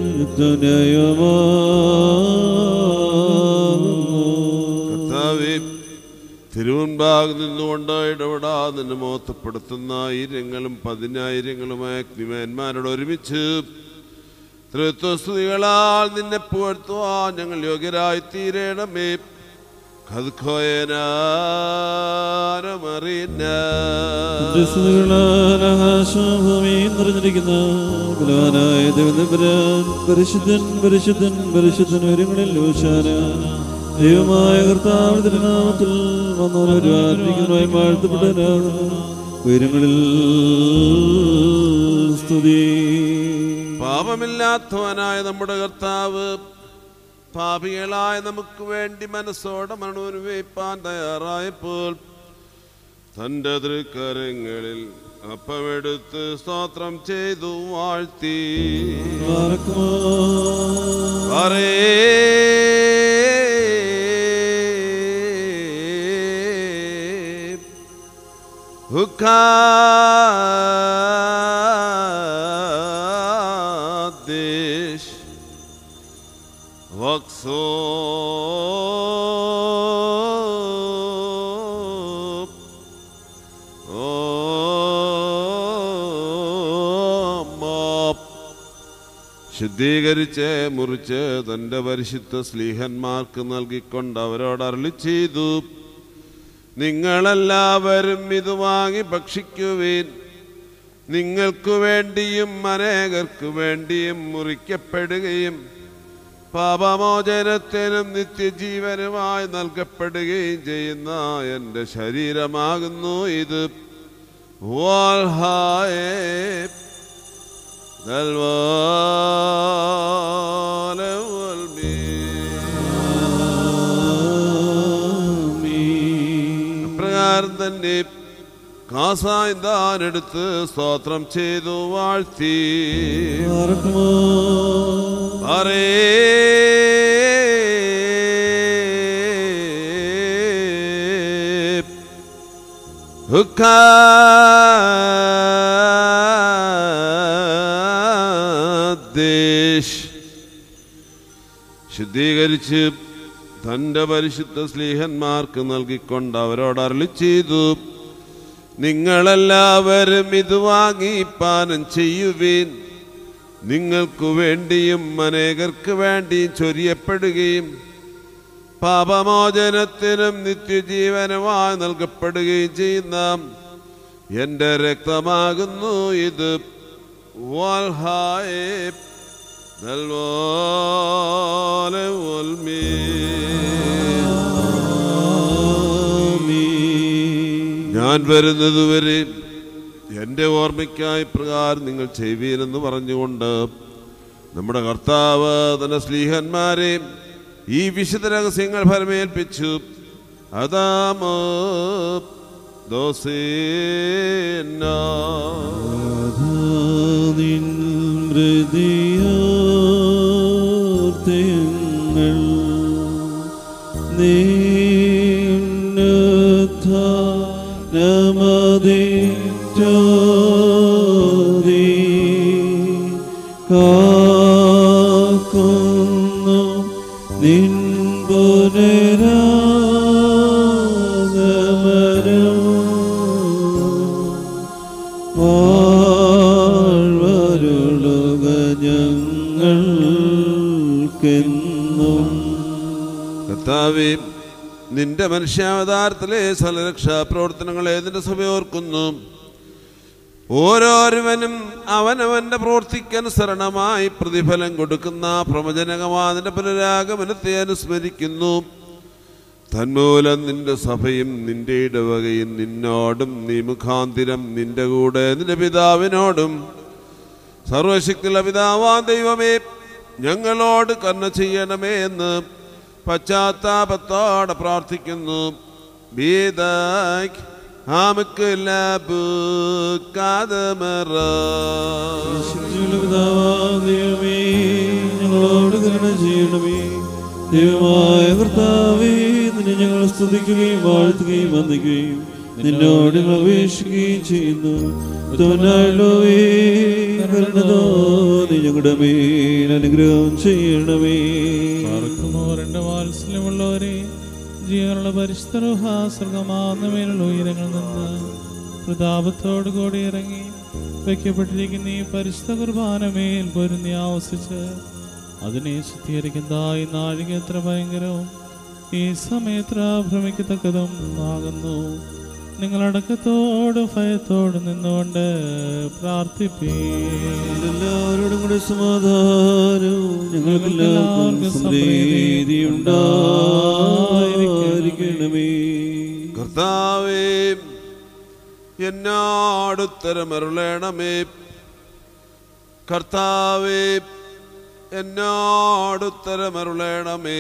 S2: യുക്തന്യായമാകുന്നു
S1: കർത്താവെ തിരുവൻപാകെ നിന്നുകൊണ്ട് ഇടപെടാ നിന്നെ മോത്തപ്പെടുത്തുന്ന ആയിരങ്ങളും പതിനായിരങ്ങളുമായ അഗ്നിമാന്മാരോട് ഒരുമിച്ച് തൃത്വസ്തുതികളാൽ നിന്നെ പുകഴ്ത്തുവാൻ ഞങ്ങൾ യോഗ്യരായി തീരണമേ
S2: ആകാശഭൂമിയും നിറഞ്ഞിരിക്കുന്ന ബലവാനായ ദേവനപുരാൻ പരിശുദ്ധൻ പരിശുദ്ധൻ പരിശുദ്ധൻ ഒരുങ്ങളിൽ ഊശാന ദൈവമായ കർത്താവ് തിരുനാമത്തിൽ വന്നവരുവാനിരിക്കുന്നതായി വാഴ്ത്തപ്പെട്ടവരാകുന്നു ഉയരങ്ങളിൽ സ്തുതി
S1: പാപമില്ലാത്തവനായ നമ്മുടെ കർത്താവ് പാപികളായ നമുക്ക് വേണ്ടി മനസ്സോടെ മരണമനുഭവിപ്പാൻ തയ്യാറായപ്പോൾ തന്റെ തൃക്കരങ്ങളിൽ അപ്പമെടുത്ത് സ്തോത്രം ചെയ്തു വാഴ്ത്തി
S2: പാർക്കുമോ
S1: Hukadish Vaksop Omop ശുദ്ധീകരിച്ച് മുറിച്ച് തന്റെ പരിശുദ്ധ സ്ലീഹന്മാർക്ക് നൽകിക്കൊണ്ട് അവരോട് അരളി ചെയ്തു നിങ്ങളെല്ലാവരും ഇത് വാങ്ങി ഭക്ഷിക്കുവീൻ നിങ്ങൾക്കു വേണ്ടിയും അനേകർക്കു വേണ്ടിയും മുറിക്കപ്പെടുകയും പാപമോചനത്തിനും നിത്യജീവനുമായി നൽകപ്പെടുകയും ചെയ്യുന്ന എൻ്റെ ശരീരമാകുന്നു ഇത് വാൽഹായേ നൽവാല പ്രകാരം തന്നെ കാസായി താനെടുത്ത് സ്തോത്രം ചെയ്തു വാഴ്ത്തി പറേ ദേശ് ശുദ്ധീകരിച്ച് തൻ്റെ പരിശുദ്ധ സ്ലീഹന്മാർക്ക് നൽകിക്കൊണ്ട് അവരോട് അരളി ചെയ്തു നിങ്ങളെല്ലാവരും ഇത് വാങ്ങി പാനം ചെയ്യുവീൻ നിങ്ങൾക്കു വേണ്ടിയും അനേകർക്ക് വേണ്ടിയും ചൊരിയപ്പെടുകയും പാപമോചനത്തിനും നിത്യജീവനുമായി നൽകപ്പെടുകയും ചെയ്യുന്ന എൻ്റെ രക്തമാകുന്നു ഇത് വാൽഹായേ നൽവോലെ ഉൽമീ ഞാൻ വരുന്നതുവരെ എൻ്റെ ഓർമ്മയ്ക്കായി പ്രകാരം നിങ്ങൾ ചെയ്യുവീനെന്ന് പറഞ്ഞുകൊണ്ട് നമ്മുടെ കർത്താവ് തന്റെ സ്ലീഹന്മാരെ ഈ വിശുദ്ധ രഹസ്യങ്ങൾ ഫലമേൽപ്പിച്ചു അതാമോ ദോസേന
S2: ഹൃദയോർത്തയങ്ങൾ നീന്നമതിറ്റോതി കാക്കുന്നു നിൻ പുനരാഗമനം വാഴ്വരുളുക ഞങ്ങൾക്കെന്നും
S1: കർത്താവേ നിന്റെ മനുഷ്യാവതാരത്തിലെ സലരക്ഷാ പ്രവർത്തനങ്ങളെ നിന്റെ സഭ ഓർക്കുന്നു ഓരോരുവനും അവനവന്റെ പ്രവൃത്തിക്കനുസരണമായി പ്രതിഫലം കൊടുക്കുന്ന പ്രവചനകമാതിന്റെ പുനരാഗമനത്തെ അനുസ്മരിക്കുന്നു തന്മൂലം നിന്റെ സഭയും നിന്റെ ഇടവകയും നിന്നോടും നീ മുഖാന്തിരം നിന്റെ കൂടെ നിന്റെ പിതാവിനോടും സർവശക്തിയുള്ള പിതാവാ ദൈവമേ ഞങ്ങളോട് കർണ ചെയ്യണമേ എന്ന് പശ്ചാത്താപത്തോടെ പ്രാർത്ഥിക്കുന്നു ബീദാക് ആമക്ക് ലബുക്കാദമറ.
S2: ശിശുവിന്റെ പിതാവാം ദൈവമേ, ഞങ്ങളോട് കരുണ ചെയ്യണമേ ദൈവമായ കർത്താവേ നിന്നെ ഞങ്ങൾ സ്തുതിക്കുകയും വാഴ്ത്തുകയും വന്ദിക്കുകയും നിന്നോട് ഞങ്ങൾ അപേക്ഷിക്കുകയും ചെയ്യുന്നു തോന്നാളോവേ കരുണ തോന്നി ഞങ്ങളുടെ മേൽ അനുഗ്രഹം ചെയ്യണമേ
S4: പാർക്കുമോ രണ്ട് വാത്സല്യമുള്ളവരെ ജീവനുള്ള പരിശുദ്ധർഹാസർഗമാവുന്ന മേലുള്ള ഉയരങ്ങളിൽ നിന്ന് പ്രതാപത്തോടു കൂടി ഇറങ്ങി വയ്ക്കപ്പെട്ടിരിക്കുന്ന ഈ പരിശുദ്ധ കുർബാനമേൽ പൊരുന്നി ആവസിച്ച് അതിനെ ശുദ്ധീകരിക്കുന്ന ഈ നാഴിക എത്ര ഭയങ്കരവും ഈ സമയത്ര ഭ്രമിക്കത്തക്കതും ആകുന്നു നിങ്ങളടക്കത്തോടും ഭയത്തോടും നിന്നുകൊണ്ട് പ്രാർത്ഥിപ്പേ
S2: എല്ലാവരോടും കൂടെ സമാധാനവും ഞങ്ങൾക്കെല്ലാവർക്കും സമൃദ്ധി ഉണ്ടായിരിക്കണമേ
S1: കർത്താവേ എന്നോടുത്തരമരുളേണമേ കർത്താവേ എന്നോടുത്തരമരുളേണമേ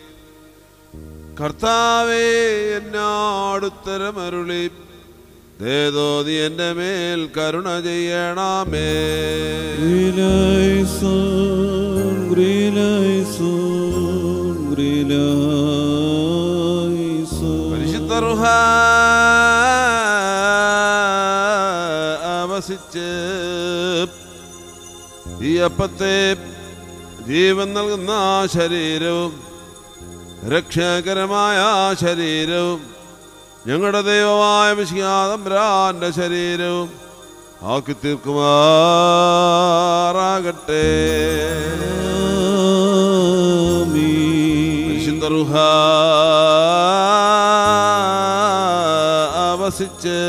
S1: കർത്താവേ എന്നോടുത്തരമരുളി ദേതോതി എൻ്റെ മേൽ കരുണ ചെയ്യണമേ
S2: ഗ്രീലായിസോൻ, ഗ്രീലായിസോൻ, ഗ്രീലായിസോൻ.
S1: പരിശുദ്ധ റുഹ ആവസിച്ച് ഈ അപ്പത്തെ ജീവൻ നൽകുന്ന ആ ശരീരവും രക്ഷാകരമായ ആ ശരീരവും ഞങ്ങളുടെ ദൈവമായ വിശ്വാതംബ്രാന്റെ ശരീരവും ആക്കി തീർക്കുമാറാകട്ടെ
S2: ആമീൻ.
S1: പരിശുദ്ധ റുഹ വസിച്ച്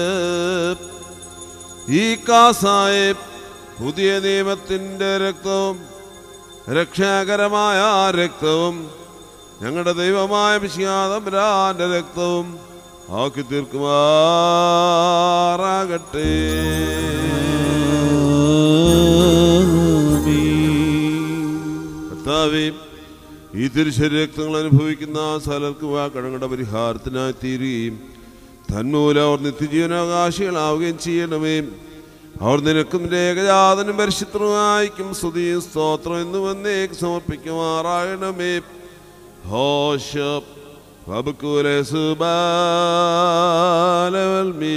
S1: ഈ കാസായ പുതിയ നിയമത്തിൻ്റെ രക്തവും രക്ഷാകരമായ ആ രക്തവും ഞങ്ങളുടെ ദൈവമായ വിശ്വാതമ്പരാന്റെ രക്തവും ആക്കി തീർക്കുമാറാകട്ടെ കർത്താവേ ഈ തിരുശരീരക്തങ്ങൾ അനുഭവിക്കുന്ന സകലർക്ക് ആ കടങ്ങളുടെ പരിഹാരത്തിനായി തീരുകയും തന്മൂലം അവർ നിത്യജീവനാവകാശികളാവുകയും ചെയ്യണമേ അവർ നിനക്കും നിന്റെ ഏകജാതനും പരിശുദ്ധമായിരിക്കും സ്തുതിയും സ്തോത്രം എന്ന് വന്നേക്ക് സമർപ്പിക്കുമാറാകണമേ ഹോഷ വബുക്കൂലെ സുബാലവൽമീ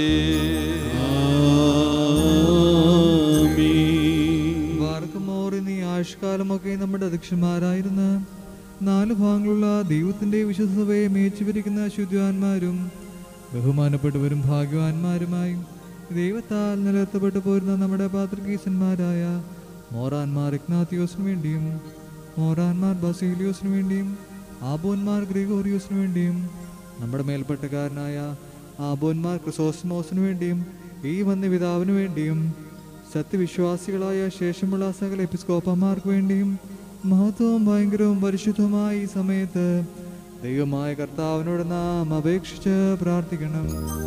S6: വാർക്കുമോറി നീ ആയുഷ്കാലമൊക്കെ നമ്മുടെ അധ്യക്ഷന്മാരായിരുന്ന നാല് ഭാഗങ്ങളുള്ള ദൈവത്തിന്റെ വിശുദ്ധതയെ മേച്ചുപിരിക്കുന്ന ശുദ്ധാന്മാരും ബഹുമാനപ്പെട്ടവരും ഭാഗ്യവാന്മാരുമായി ദൈവത്താൽ നിലനിർത്തപ്പെട്ടു പോരുന്ന നമ്മുടെ പാത്രകീസന്മാരായ മോറാൻമാർ ഇഗ്നാത്തിയോസിനു വേണ്ടിയും മോറാൻമാർ ബസീലിയോസിനു വേണ്ടിയും ആബോന്മാർ ഗ്രിഗോറിയോസിനു വേണ്ടിയും നമ്മുടെ മേൽപ്പെട്ടക്കാരനായ ആബോന്മാർ ക്രിസോസ്മോസിനു വേണ്ടിയും ഈ വന്ന പിതാവിനു വേണ്ടിയും സത്യവിശ്വാസികളായ ശേഷമുള്ള സകല എപ്പിസ്കോപ്പന്മാർക്ക് വേണ്ടിയും മഹത്വവും ഭയങ്കരവും പരിശുദ്ധവുമായ ഈ സമയത്ത് ദൈവമായ കർത്താവിനോട് നാം അപേക്ഷിച്ച് പ്രാർത്ഥിക്കണം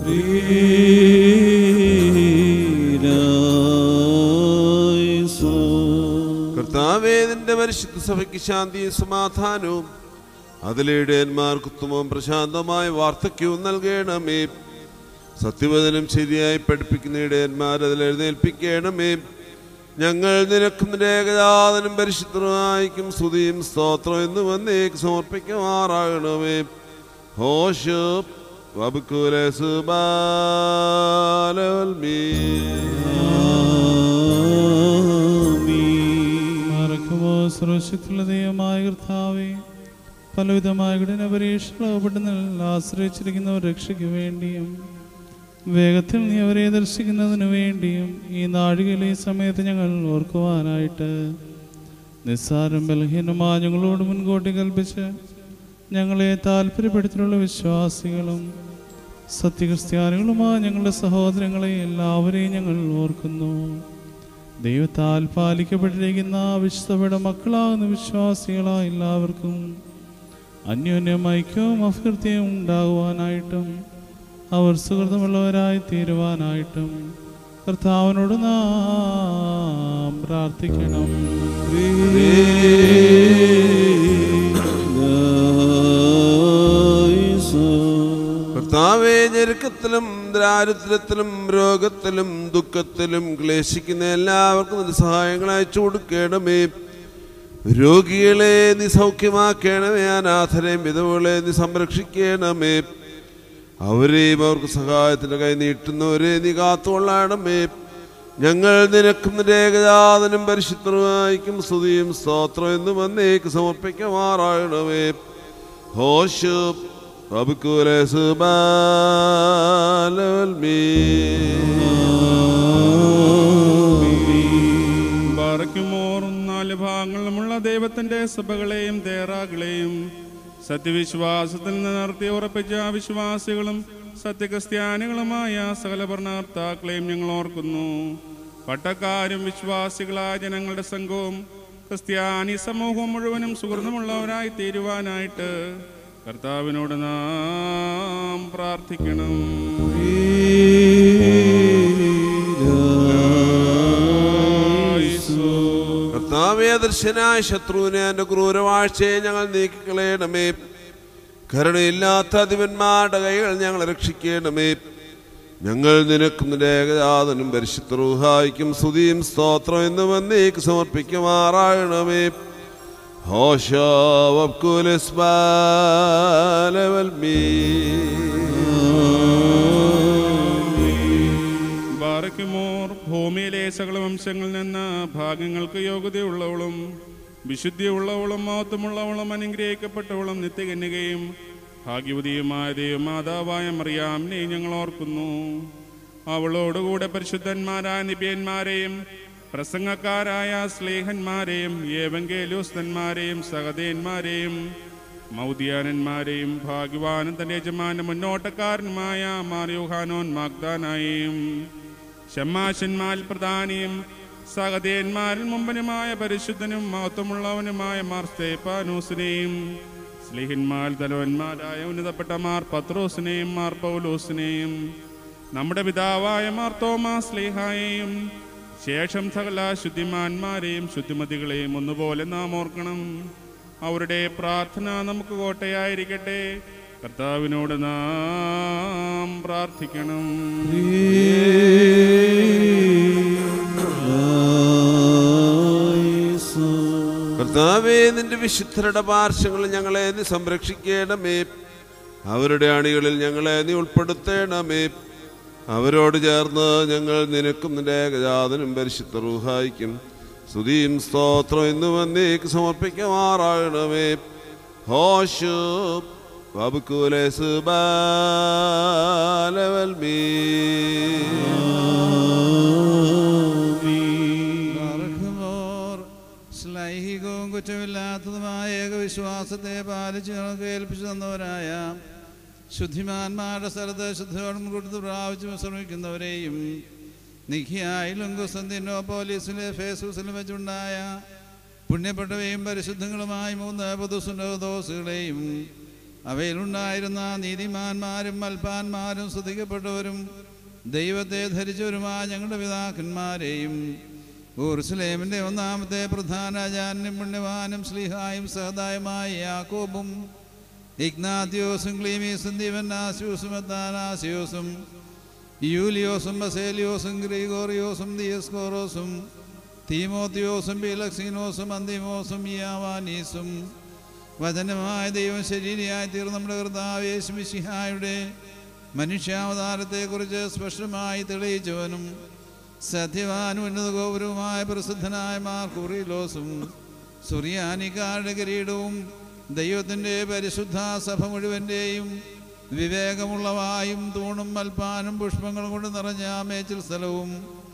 S1: കർത്താവേ നിന്റെ പരിശുദ്ധ സഭയ്ക്ക് ശാന്തിയും സമാധാനവും അതിലിടയന്മാർക്ക് ഉത്തമവും പ്രശാന്തമായ വാർദ്ധക്യവും നൽകണമേ സത്യവചനം ശരിയായി പഠിപ്പിക്കുന്ന ഇടയന്മാർ അതിൽ എഴുന്നേൽപ്പിക്കണമേ ഞങ്ങൾ നിനക്കും നിന്റെ ഏകജാതനും പരിശുദ്ധമായിരിക്കും സ്തുതിയും സ്തോത്രം എന്ന് വന്നേക്ക് സമർപ്പിക്കുമാറാകണമേ ഹോഷ് വബുക്കുലെ സുബാലവൽമീ
S4: ആർക്കുമോ സർവശക്തിയുള്ള ദൈവമായ കർത്താവേ പലവിധമായ കഠിന പരീക്ഷപ്പെടുന്നതിൽ ആശ്രയിച്ചിരിക്കുന്നവർ രക്ഷയ്ക്ക് വേണ്ടിയും വേഗത്തിൽ നീ അവരെ ദർശിക്കുന്നതിന് വേണ്ടിയും ഈ നാഴികയിലെ ഈ സമയത്ത് ഞങ്ങൾ ഓർക്കുവാനായിട്ട് നിസ്സാരം ബലഹീനമായ ഞങ്ങളോട് മുൻകൂട്ടി കൽപ്പിച്ച് ഞങ്ങളെ താല്പര്യപ്പെടുത്തിയുള്ള വിശ്വാസികളും സത്യക്രിസ്ത്യാനികളുമായ ഞങ്ങളുടെ സഹോദരങ്ങളെ എല്ലാവരെയും ഞങ്ങൾ ഓർക്കുന്നു ദൈവത്താൽ പാലിക്കപ്പെട്ടിരിക്കുന്ന വിശുദ്ധയുടെ മക്കളാകുന്ന വിശ്വാസികളായ എല്ലാവർക്കും അന്യോന്യം ഐക്യവും അഭ്യർത്ഥിയും ഉണ്ടാകുവാനായിട്ടും അവർ സുഹൃത്തുമുള്ളവരായി തീരുവാനായിട്ടും കർത്താവിനോട് നാം പ്രാർത്ഥിക്കണം
S1: കർത്താവേ ഞെരുക്കത്തിലും ദാരിദ്ര്യത്തിലും രോഗത്തിലും ദുഃഖത്തിലും ക്ലേശിക്കുന്ന എല്ലാവർക്കും നിന്റെ സഹായങ്ങൾ അയച്ചു കൊടുക്കണമേ രോഗികളെ നീ സൗഖ്യമാക്കണമേ അനാഥരെയും വിധവുകളെ നീ സംരക്ഷിക്കണമേ അവരെയും അവർക്ക് സഹായത്തിന്റെ കൈ നീട്ടുന്നവരെ നീ കാത്തുകൊള്ളണമേ ഞങ്ങൾ നിനക്കും നിന്റെ ഏകജാതനും പരിശുദ്ധമായിരിക്കും സ്തുതിയും സ്തോത്രം എന്ന് വന്നേക്ക് സമർപ്പിക്കുമാറാകണമേ ഹോഷ് വബുക്കുലെ സുബാലവൽമീ
S3: ബാറയ്ക്കുമോർ നാല് ഭാഗങ്ങളുമുള്ള ദൈവത്തിന്റെ സഭകളെയും തേറാകളെയും സത്യവിശ്വാസത്തിൽ നിന്ന് നടത്തി ഉറപ്പിച്ച വിശ്വാസികളും സത്യക്രിസ്ത്യാനികളുമായ സകല ഭരണകർത്താക്കളെയും ഞങ്ങൾ ഓർക്കുന്നു പട്ടക്കാരും വിശ്വാസികളായ ജനങ്ങളുടെ സംഘവും ക്രിസ്ത്യാനി സമൂഹം മുഴുവനും സുഹൃത്തുമുള്ളവരായി തീരുവാനായിട്ട് കർത്താവിനോട് നാം പ്രാർത്ഥിക്കണം
S1: കർത്താവേ ദർശനായ ശത്രുവിനെ എന്റെ ക്രൂരവാഴ്ചയെ ഞങ്ങൾ നീക്കിക്കളയണമേ കരുണയില്ലാത്ത അധിപന്മാരുടെ കൈകൾ ഞങ്ങൾ രക്ഷിക്കണമേ ഞങ്ങൾ നിനക്കും നിന്റെ ഏകജാതനും പരിശുദ്ധ റൂഹായിക്കും സ്തുതിയും സ്തോത്രം എന്ന് വന്നേക്ക് സമർപ്പിക്കുമാറാകണമേ
S3: ബാറയ്ക്കുമോർ ഭൂമിയിലെ സകല വംശങ്ങളിൽ നിന്ന് ഭാഗങ്ങൾക്ക് യോഗ്യതയുള്ളവളും വിശുദ്ധിയുള്ളവളും മഹത്വമുള്ളവളും അനുഗ്രഹിക്കപ്പെട്ടവളും നിത്യകന്യകയും ഭാഗ്യവതിയുമായ ദൈവമാതാവായ മറിയാമിനെ ഞങ്ങൾ ഓർക്കുന്നു അവളോടുകൂടെ പരിശുദ്ധന്മാരായ നിബിയന്മാരെയും പ്രസംഗക്കാരായ സ്ലേഹന്മാരെയും ഏവങ്കേലൂസ്തന്മാരെയും സഹതന്മാരെയും മൗദ്യാനന്മാരെയും ഭാഗ്യവാനും തന്റെ യജമാന്റെ മുന്നോട്ടക്കാരനുമായ മാറിയോഹാനോൻ മാഗ്ദാനായും ഷമ്മാശന്മാരിൽ പ്രധാനിയും സഹതേന്മാരിൽ മുമ്പനുമായ പരിശുദ്ധനും മഹത്വമുള്ളവനുമായ മാർ സ്തേപ്പാനൂസിനെയും സ്ലിഹിന്മാർ തലവന്മാരായ ഉന്നതപ്പെട്ട മാർ പത്രോസിനെയും മാർ പൗലോസിനെയും നമ്മുടെ പിതാവായ മാർ തോമാസ് സ്ലിഹായെയും ശേഷം സകല ശുദ്ധിമാന്മാരെയും ശുദ്ധിമതികളെയും ഒന്നുപോലെ നാം ഓർക്കണം അവരുടെ പ്രാർത്ഥന നമുക്ക് കോട്ടയായിരിക്കട്ടെ കർത്താവിനോട് നാം പ്രാർത്ഥിക്കണം
S1: കർത്താവേ നിന്റെ വിശുദ്ധരുടെ പാർശ്വങ്ങളിൽ ഞങ്ങളെ നീ സംരക്ഷിക്കണമേ അവരുടെ അണികളിൽ ഞങ്ങളെ നീ ഉൾപ്പെടുത്തണമേ അവരോട് ചേർന്ന് ഞങ്ങൾ നിനക്കും നിന്റെ ഏകജാതനും പരിശുദ്ധ റൂഹായിക്കും സ്തുതിയും സ്തോത്രം എന്ന് വന്നേക്ക് സമർപ്പിക്കുമാറാകണമേ ഹോഷു വബുക്കുലേസ് ബാലവൽ മീ
S5: ബാറഖ്മോർ ശ്ലൈഹികവും കുറ്റമില്ലാത്തതുമായ ഏകവിശ്വാസത്തെ പാലിച്ച് ഞങ്ങൾക്ക് ഏൽപ്പിച്ചു തന്നവരായ ശുദ്ധിമാന്മാരുടെ സ്ഥലത്ത് ശുദ്ധിയോടും കൊടുത്ത് പ്രാപിച്ചു ശ്രമിക്കുന്നവരെയും നിഖിയായാലും കുസന്തിനോ പോലീസിലെ ഫേസൂസിലും വെച്ചുണ്ടായ പുണ്യപ്പെട്ടവയും പരിശുദ്ധങ്ങളുമായ മൂന്ന് പൊതുസുനോദോസുകളെയും അവയിലുണ്ടായിരുന്ന നീതിമാന്മാരും മൽപ്പാന്മാരും സ്തുതിക്കപ്പെട്ടവരും ദൈവത്തെ ധരിച്ചവരുമായ ഞങ്ങളുടെ പിതാക്കന്മാരെയും ഊർസ്ലേമിന്റെ ഒന്നാമത്തെ പ്രധാനാചാര്യനും പുണ്യവാനും സ്ലിഹായും സഹതായുമായ യാക്കോബും ഇഗ്നാത്യോസും ക്ലീമീസും ദിവന്നാസ്യൂസും എത്താനാസ്യൂസും യൂലിയോസും ബസേലിയോസും ഗ്രീഗോറിയോസും ദിയസ്കോറോസും തീമോത്തിയോസും ബിലക്സീനോസും അന്തിമോസും യാവാനീസും വചനമായ ദൈവം ശരീരയായി തീർന്ന നമ്മുടെ കർത്താവ് യേശുമിശിഹായുടെ മനുഷ്യാവതാരത്തെക്കുറിച്ച് സ്പഷ്ടമായി തെളിയിച്ചവനും സത്യവാനും ഉന്നത ഗൗരവമായ പ്രസിദ്ധനായ മാർക്കുറിലോസും സുറിയാനിക്കാരുടെ കിരീടവും ദൈവത്തിൻ്റെ പരിശുദ്ധ സഭ മുഴുവൻ്റെയും വിവേകമുള്ളവായും തൂണും മൽപ്പാനും പുഷ്പങ്ങളും കൊണ്ട് നിറഞ്ഞ മേച്ചിൽ സ്ഥലവും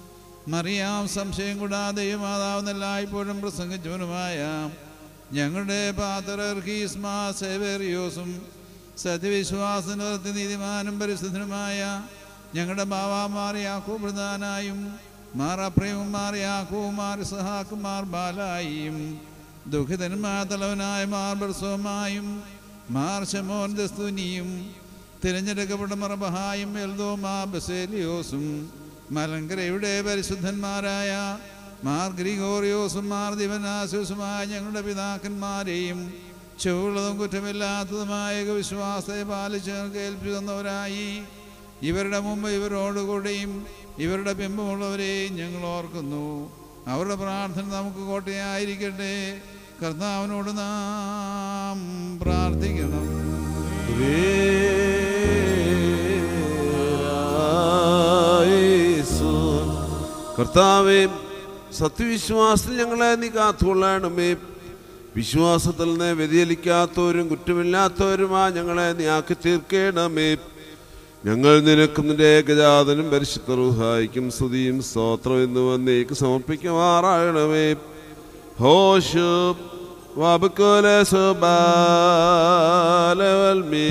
S5: മറിയാം സംശയം കൂടാതെയും മാതാവെന്നെല്ലായ്പ്പോഴും പ്രസംഗിച്ചവനുമായ ഞങ്ങളുടെ പാത്രർഹീസ്മാ സേവേറിയോസും സത്യവിശ്വാസനത്തി നീതിമാനും പരിശുദ്ധനുമായ ഞങ്ങളുടെ ബാവാമാർ യാക്കൂ പ്രധാനായും മാർ അപ്രയും മാർ യാക്കൂവും മാർ സഹാക്കും മാർ ബാലായിയും ദുഃഖിതന്മാർ തലവനായ മാർ ബർസോമായും മാർ ശമോൻ ദസ്തുനിയും തിരഞ്ഞെടുക്കപ്പെട്ട മറബഹായും എൽദോമാ ബസേലിയോസും മലങ്കരയുടെ പരിശുദ്ധന്മാരായ മാർ ഗ്രിഗോറിയോസും മാർ ദിവനാസ്യോസുമായ ഞങ്ങളുടെ പിതാക്കന്മാരെയും ചുവള്ളതും കുറ്റമില്ലാത്തതുമായ വിശ്വാസത്തെ പാലിച്ച് കേൾപ്പിച്ചു തന്നവരായി ഇവരുടെ മുമ്പ് ഇവരോടുകൂടിയും ഇവരുടെ ബിംബമുള്ളവരെയും ഞങ്ങൾ ഓർക്കുന്നു അവരുടെ പ്രാർത്ഥന നമുക്ക് കോട്ടയായിരിക്കട്ടെ കർത്താവിനോട് നാം പ്രാർത്ഥിക്കണം
S1: കർത്താവേ സത്യവിശ്വാസത്തിൽ ഞങ്ങളെ നീ കാത്തുകൊള്ളണമേ വിശ്വാസത്തിൽ നിന്ന് വ്യതിചലിക്കാത്തവരും കുറ്റമില്ലാത്തവരുമാ ഞങ്ങളെ നീ ആക്കി തീർക്കണമേ ഞങ്ങൾ നിനക്കും നിന്റെ ഏകജാതനും പരിശുദ്ധ റുഹായിക്കും സ്തുതിയും സ്തോത്രം എന്ന് വന്നേക്ക് സമർപ്പിക്കുമാറാകണമേ ഹോഷ് വബുക്കോലെ സുബാലവൽമേ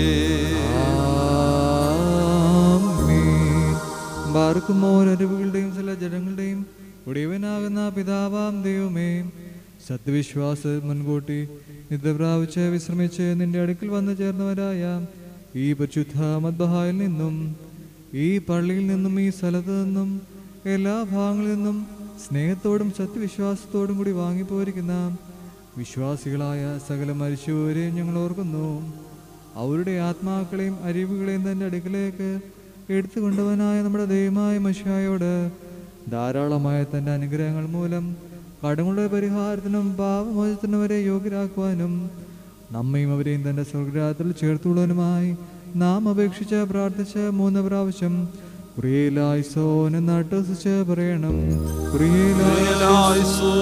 S6: ബാർക്കുമോർ അരുവുകളുടെയും ചില ജനങ്ങളുടെയും ഉടയവനാകുന്ന പിതാവാം ദൈവമേ സത്യവിശ്വാസ മുൻകൂട്ടി നിദ്ര പ്രാപിച്ച് വിശ്രമിച്ച് നിന്റെ അടുക്കൽ വന്നു ചേർന്നവരായ ഈ പരിശുദ്ധ മദ്ബഹായിൽ നിന്നും ഈ പള്ളിയിൽ നിന്നും ഈ സ്ഥലത്ത് നിന്നും എല്ലാ ഭാഗങ്ങളിൽ നിന്നും സ്നേഹത്തോടും സത്യവിശ്വാസത്തോടും കൂടി വാങ്ങിപ്പോയിരിക്കുന്ന വിശ്വാസികളായ സകല മരിച്ചവരെയും ഞങ്ങൾ ഓർക്കുന്നു അവരുടെ ആത്മാക്കളെയും അരിവുകളെയും തന്റെ അടുക്കലേക്ക് എടുത്തു കൊണ്ടുവനായ നമ്മുടെ ദൈവമായ മഷിയായോട് ധാരാളമായ തന്റെ അനുഗ്രഹങ്ങൾ മൂലം കടങ്ങളുടെ പരിഹാരത്തിനും പാപമോചനത്തിനും വരെ യോഗ്യരാക്കുവാനും നമ്മയും അവരെയും തന്റെ സ്വർഗ്രാത്തിൽ ചേർത്തുള്ളവനുമായി നാം അപേക്ഷിച്ച് പ്രാർത്ഥിച്ച് മൂന്ന് പ്രാവശ്യം പ്രിയലായ്സോൻ എന്ന് അട്ടസിച്ച് പറയണം പ്രിയലായ്സോ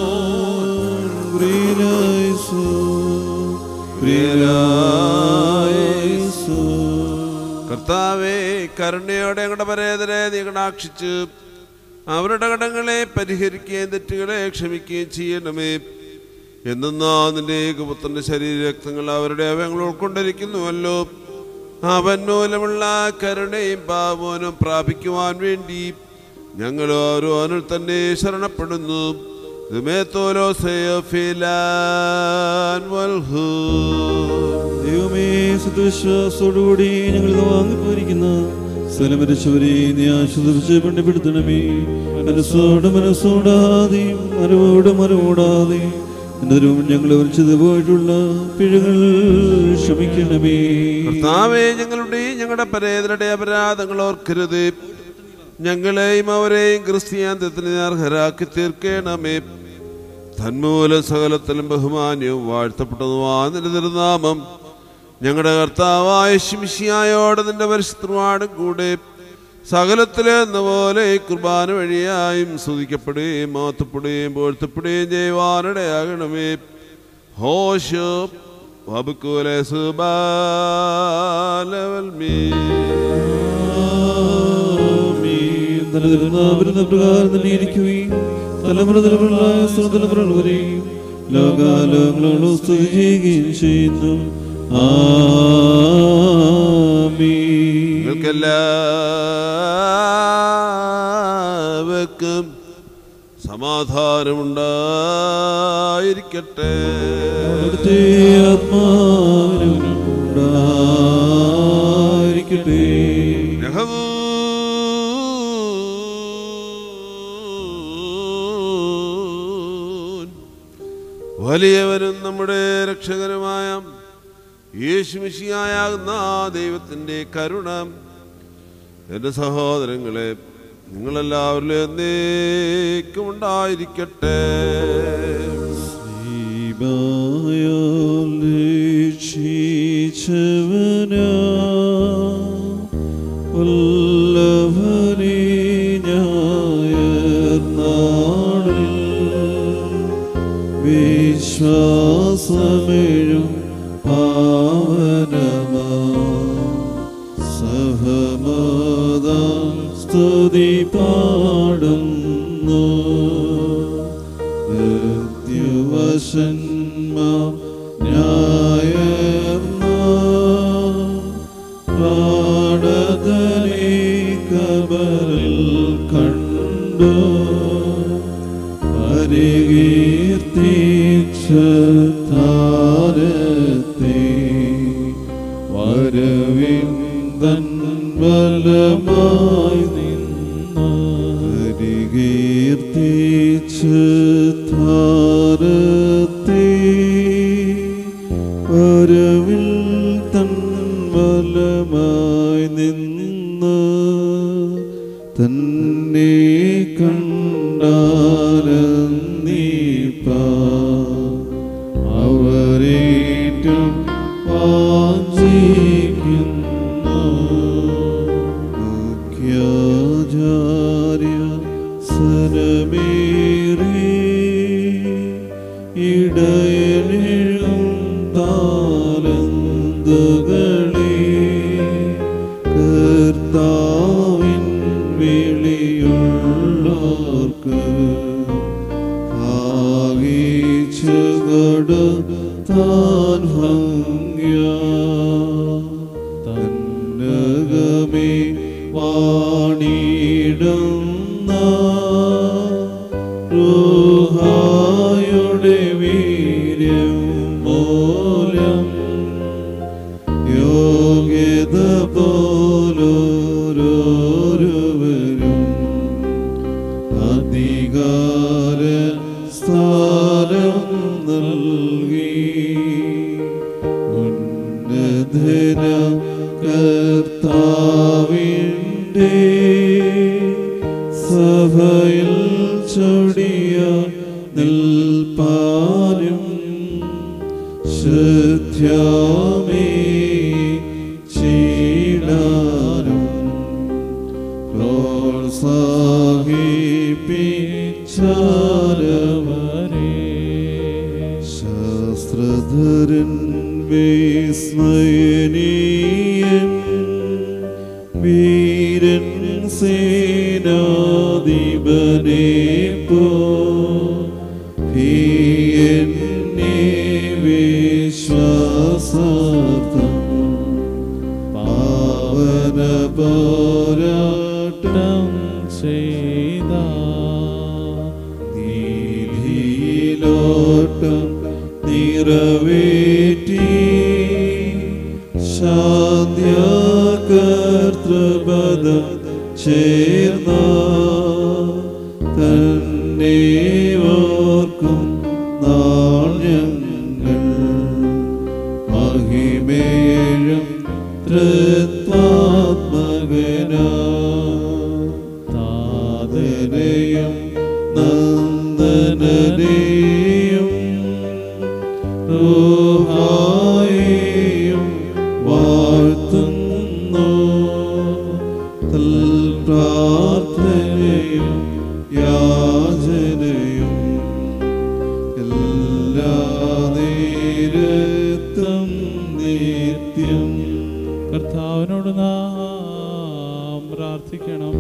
S1: കർത്താവേ കരുണയോടെ ഞങ്ങളുടെ പരേതരെ നീ കടാക്ഷിച്ച് അവരുടെ കടങ്ങളെ പരിഹരിക്കുകയും തെറ്റുകളെ ക്ഷമിക്കുകയും ചെയ്യണമേ എന്നാ നിന്റെ ഏകപുത്രന്റെ ശരീരരക്തങ്ങൾ അവരുടെ അവയങ്ങൾ ഉൾക്കൊണ്ടിരിക്കുന്നുവല്ലോ അവൻ മൂലമുള്ള കരുണയും പാവനും പ്രാപിക്കുവാൻ വേണ്ടി ഞങ്ങൾ ഓരോനിൽ തന്നെ ശരണപ്പെടുന്നു
S2: ദൈവമേ സത്യവിശ്വാസത്തോടുകൂടി ഞങ്ങൾ ഇത് വാങ്ങിപ്പോയിരിക്കുന്ന സ്ഥലമരിച്ചവരെ നീ ആശ്വസിച്ച് പണ്ടിപ്പെടുത്തണമേ മനസ്സോട് മനസ്സോടാതെയും മരവോട് മരവോടാതെ എന്നതിനും ഞങ്ങൾ വരച്ചത് പോയിട്ടുള്ള പിഴകൾ ക്ഷമിക്കണമേ
S1: കർത്താവേ ഞങ്ങളുടെ ഞങ്ങളുടെ പരേതരുടെ അപരാധങ്ങൾ ഓർക്കരുത് ഞങ്ങളെയും അവരെയും ക്രിസ്ത്യാന്തത്തിന് അർഹരാക്കി തീർക്കണമേ തന്മൂലം സകലത്തിലും ബഹുമാന്യവും വാഴ്ത്തപ്പെട്ടതുമാ നിന്റെ തിരുനാമം ഞങ്ങളുടെ കർത്താവായ ശിമിഷിയായോടെ നിന്റെ പരിശുദ്ധമാടും കൂടെ സകലത്തിലെന്ന പോലെ ഈ കുർബാന വഴിയായും സ്തുതിക്കപ്പെടുകയും മാത്തപ്പെടുകയും പോഴ്ത്തപ്പെടുകയും ചെയ്യുവാനിടയാകണമേ ഹോശോ വബുക്കൂലെ സുബാലവൽമീ
S2: ആമീൻ. തന്റെ തിരുനാമരുന്ന പ്രകാരം തന്നെ ഇരിക്കുകയും തലമുറ തലമുറകളായ തലമുറകൾ വരെയും ലോകാലോകങ്ങളോട് സ്തുതി ചെയ്യുകയും ചെയ്യുന്നു ആമീൻ.
S1: നിങ്ങൾക്കെല്ലാവർക്കും സമാധാനമുണ്ടായിരിക്കട്ടെ
S2: അവിടുത്തെ ആത്മാവിനും ഉണ്ടായിരിക്കട്ടെ
S1: വലിയവനും നമ്മുടെ രക്ഷകരുമായ യേശുമിശിയായാകുന്ന ആ ദൈവത്തിൻ്റെ കരുണ എൻ്റെ സഹോദരങ്ങളെ നിങ്ങളെല്ലാവരിലും എന്നേക്കും ഉണ്ടായിരിക്കട്ടെ
S2: ദീപായാൽ രക്ഷിച്ചവനാ വല്ലഭനെ ഞായർനാളിൽ വിശ്വാസമെഴും പാവനമാ സഹമതാം സ്തുതി പാടുന്നു മൃത്യുവശന്മാ ന്യായർന്ന പ്രാണതനെ കബറിൽ കണ്ടു പരികീർത്തിച്ച താരത്തെ വരവിന്ദൻ ബലമായി നിന്നു പരികീർത്തിച്ച താരത്തെ വരവിൽ തൻ ബലമായി നിന്ന് തന്നെ കണ്ടാലീപ്പ അവരേറ്റം വാഞ്ചിക്കുന്നു മുഖ്യാചാര്യ സരമേറി ഇടയനിഴും താലന്തുകളെ കർത്താവിൻ വിളിയുള്ളോർക്ക് ഭാഗിച്ചുകൊടു താൻ ഭംഗ്യ തന്നകമേ വാണിടുന്ന റൂഹായുടെ വീര്യം മൂലം യോഗ്യത പോലോരോരുവരും അധികാര സ്ഥാനം നൽകി ഉന്നതന കർത്താവിൻ്റെ സഭയിൽ ചൊടിയ നിൽപ്പാനും ശ്രദ്ധ്യാമേ ചീടാനും പ്രോത്സാഹിപ്പിച്ചാരവരെ ശാസ്ത്രധരൻ വിസ്മയനീയൻ വീരൻ സേനാധിപനെ പോ വാക്കം നിറവേറ്റി ശാന്ത്യകർത്തൃപദം ചേർന്ന തന്നെ ഓർക്കും നാൾ ഞങ്ങൾ മഹിമേഴും തൃത്വാത്മകന താതനെയും നന്ദനനെയും റൂഹായെയും വാഴ്ത്തുന്നു തൽ പ്രാർത്ഥനയും യാചനയും എല്ലാ നേരത്തും നിത്യം
S4: കർത്താവിനോട് നാം പ്രാർത്ഥിക്കണം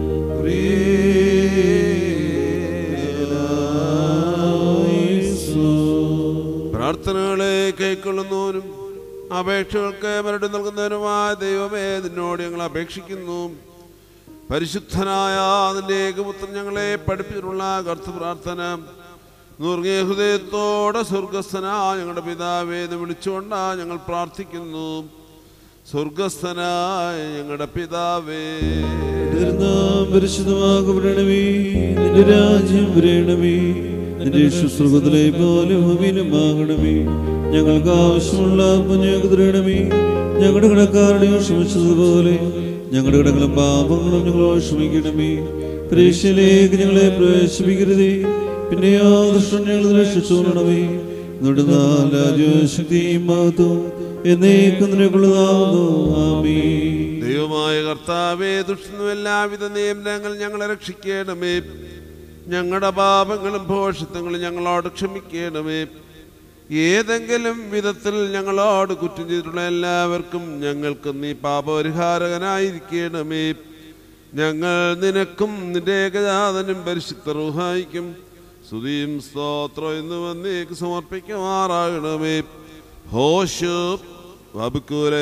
S1: പ്രാർത്ഥനകളെ കൈക്കൊള്ളുന്നവനും അപേക്ഷകൾക്ക് മരട് നൽകുന്നവനുമായ ദൈവമേ നിന്നോട് ഞങ്ങൾ അപേക്ഷിക്കുന്നു പരിശുദ്ധനായ നിന്റെ ഏകപുത്രൻ ഞങ്ങളെ പഠിപ്പിച്ചിട്ടുള്ള കർത്ത പ്രാർത്ഥന നുറുങ്ങിയ ഹൃദയത്തോടെ സ്വർഗസ്ഥനായ ഞങ്ങളുടെ പിതാവേ എന്ന് വിളിച്ചുകൊണ്ടാ ഞങ്ങൾ പ്രാർത്ഥിക്കുന്നു സ്വർഗസ്ഥനായ ഞങ്ങളുടെ പിതാവേ
S2: നാം പരിശുദ്ധമാകപ്പെടണമേ നിന്റെ രാജ്യം വരണമേ നിന്റെ ശുശ്രൂഷത്തിലെ പോലെ ഭൂമിയിലുമാകണമേ ഞങ്ങൾക്ക് ആവശ്യമുള്ള ഞങ്ങൾക്ക് തരണമേ ഞങ്ങളുടെ കടക്കാരുടെയും ക്ഷമിച്ചതുപോലെ ഞങ്ങളുടെ കടകളും പാപങ്ങളും ഞങ്ങളോട് ക്ഷമിക്കണമേ പരീക്ഷയിലേക്ക് ഞങ്ങളെ പ്രവേശിപ്പിക്കരുതേ പിന്നെ ആ ദൃഷ്ടം ഞങ്ങൾ രക്ഷിച്ചോളണമേ നമ്മുടെ രാജ്യശക്തിയും മഹത്വം എന്നേക്കും നിനക്കുള്ളതാവുന്നു ആമീ
S1: ദൈവമായ കർത്താവേ ദുഷ്ടനും എല്ലാവിധ നിയമനങ്ങൾ ഞങ്ങളെ രക്ഷിക്കണമേ ഞങ്ങളുടെ പാപങ്ങളും ഭോഷത്വങ്ങളും ഞങ്ങളോട് ക്ഷമിക്കണമേ ഏതെങ്കിലും വിധത്തിൽ ഞങ്ങളോട് കുറ്റം ചെയ്തിട്ടുള്ള എല്ലാവർക്കും ഞങ്ങൾക്ക് നീ പാപപരിഹാരകനായിരിക്കണമേ ഞങ്ങൾ നിനക്കും നിന്റെ ഏകജാതനും പരിശുദ്ധ റുഹായിക്കും സ്തുതിയും സ്തോത്രം എന്ന് വന്നേക്ക് സമർപ്പിക്കുമാറാകണമേ ഹോഷ് വബുക്കുലെ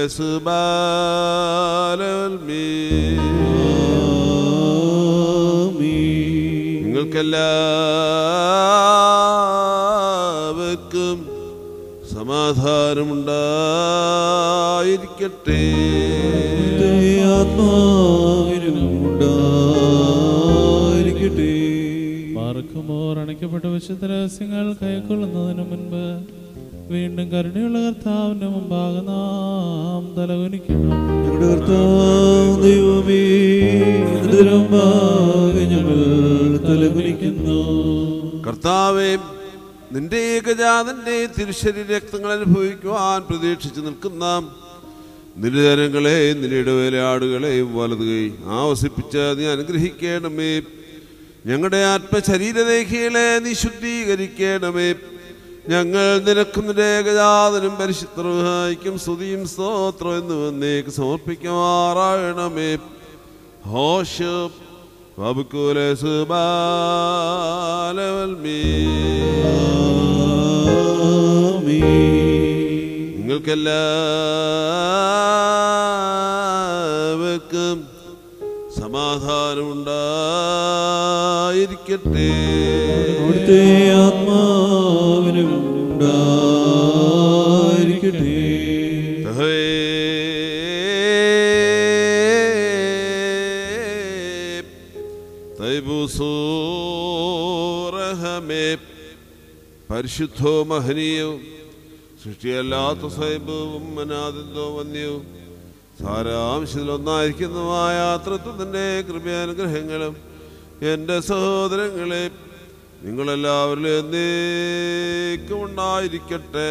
S1: സുബാലമേ നിങ്ങൾക്കെല്ലാവർക്കും സമാധാനമുണ്ടായിരിക്കട്ടെ
S2: നിന്റെ ആത്മാവിനും ഉണ്ടായിരിക്കട്ടെ
S4: പാർക്കുമോർ അണയ്ക്കപ്പെട്ട വിശുദ്ധ രഹസ്യങ്ങൾ കൈക്കൊള്ളുന്നതിന് മുൻപ് വീണ്ടും കരുണയുള്ള കർത്താവിന്റെ മുമ്പാകെ നാം തലകുനിക്കണം
S2: ഞങ്ങളുടെ കർത്താവ് ദൈവമേ നിന്റെ മുമ്പാകെ ഞങ്ങൾ തലകുനിക്കുന്നു
S1: കർത്താവേ നിന്റെ ഏകജാതന്റെ തിരുശരീര രക്തങ്ങൾ അനുഭവിക്കുവാൻ പ്രതീക്ഷിച്ചു നിൽക്കുന്ന നിന്റെ ജനങ്ങളെ നിന്റെ ഇടവേലെ ആടുകളെയും വലതുകൈ ആവസിപ്പിച്ച് നീ അനുഗ്രഹിക്കണമേ ഞങ്ങളുടെ ആത്മശരീരരേഖകളെ നീ ശുദ്ധീകരിക്കണമേ ഞങ്ങൾ നിനക്കും നിന്റെ ഏകജാതനും പരിശുദ്ധർഹായിക്കും സ്തുതിയും സ്തോത്രം എന്ന് വന്നേക്ക് സമർപ്പിക്കുമാറാകണമേ ഹോഷ് വബുക്കുലെ സുബാലവൽമീ നിങ്ങൾക്കെല്ലാവർക്കും സമാധാനമുണ്ടായിരിക്കട്ടെ
S2: അവിടുത്തെ ആത്മാവിനും ഉണ്ടായിരിക്കട്ടെ
S1: തഹേ തൈബുസൂറഹമേ പരിശുദ്ധോ മഹനീയവും സൃഷ്ടിയല്ലാത്ത സ്വയംഭവും അനാദിന്തോ വന്യവും സാരാംശത്തിലൊന്നായിരിക്കുന്നതുമായ തൃത്വത്തിൻ്റെ കൃപയാനുഗ്രഹങ്ങളും എൻ്റെ സഹോദരങ്ങളെ നിങ്ങളെല്ലാവരിലും എന്നേക്കും ഉണ്ടായിരിക്കട്ടെ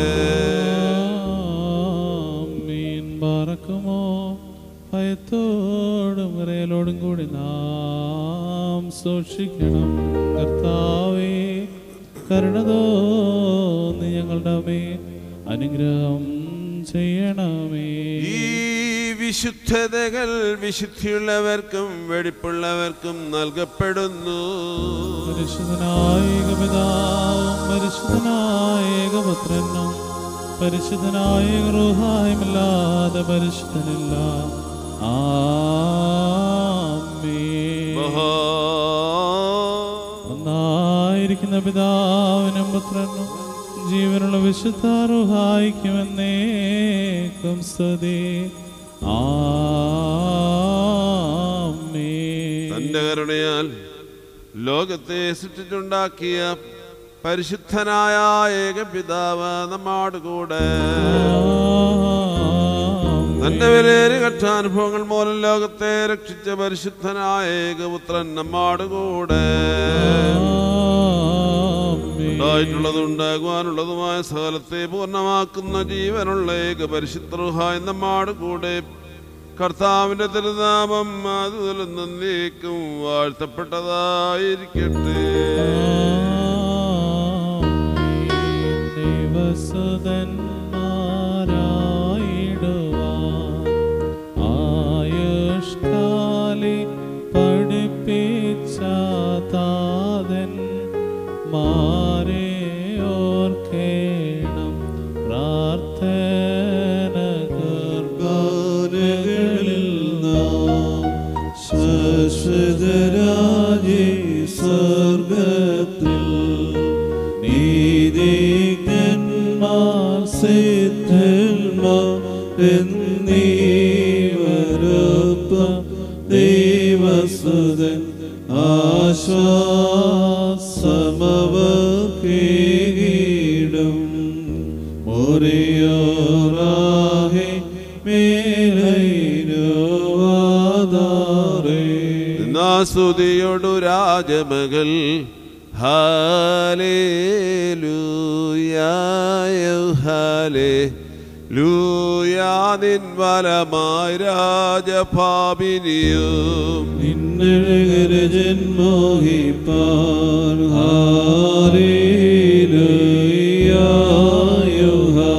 S4: മീൻ പറക്കുമോ ഭയത്തോടും വിറയലോടും കൂടി നാം സൂക്ഷിക്കണം കർത്താവേ കരുണ തോന്നി ഞങ്ങളുടെ മേ അനുഗ്രഹം ചെയ്യണമേ
S1: ഈ വിശുദ്ധതകൾ വിശുദ്ധിയുള്ളവർക്കും വെടിപ്പുള്ളവർക്കും നൽകപ്പെടുന്നു
S4: പരിശുദ്ധനായ ഏകപിതാവും പരിശുദ്ധനായ ഏകപുത്രനും പരിശുദ്ധനായ ഏകറൂഹായുമില്ലാതെ പരിശുദ്ധനില്ല ആമേൻ.
S1: മഹാ
S4: ഒന്നായിരിക്കുന്ന പിതാവിനും പുത്രനും പരിശുദ്ധ റുഹായിക്കുമെന്നേക്കും സ്തുതി ആമേൻ
S1: തന്റെ കരുണയാൽ ലോകത്തെ സൃഷ്ടിച്ചുണ്ടാക്കിയ പരിശുദ്ധനായ ഏകപിതാവ് നമ്മോട് കൂടെ തന്റെ വിലയേറിയ കഷ്ടാനുഭവങ്ങൾ മൂലം ലോകത്തെ രക്ഷിച്ച പരിശുദ്ധനായ ഏകപുത്രൻ നമ്മോട് കൂടെ ഉണ്ടായിട്ടുള്ളതും ഉണ്ടാകുവാനുള്ളതുമായ സകലത്തെ പൂർണ്ണമാക്കുന്ന ജീവനുള്ള ഏക പരിശുദ്ധഹായ നമ്മോട് കൂടെ കർത്താവിന്റെ തിരുനാമം അതുപോലെ നന്ദിക്കും വാഴ്ത്തപ്പെട്ടതായിരിക്കട്ടെ
S4: ദേവസുതന്മാരായിടുവാൻ ആയുഷ്കാലി പഠിപ്പിച്ച താതൻ മാരെ ഓർക്കേണം പ്രാർത്ഥന
S2: ഗാനങ്ങളിൽ നാം ശാശ്വതരാജി സ്വർഗത്തിൽ നീതിജ്ഞന്മാർ സിദ്ധന്മാർ എന്നീവരൊപ്പം ദൈവസുതൻ ആശ്വാസമവീടും മുറിയോറാഹെ മേലൈനുവാദാറേ
S1: സ്തുതിയോടു രാജമകൾ ഹാലേലൂയായോ ഹാലേ ലൂയാതിൻ വലമായി രാജഭാമിനിയും
S2: നിന്നഴകര ജന്മോഹിപ്പാൻ ഹാലേലൂയായോ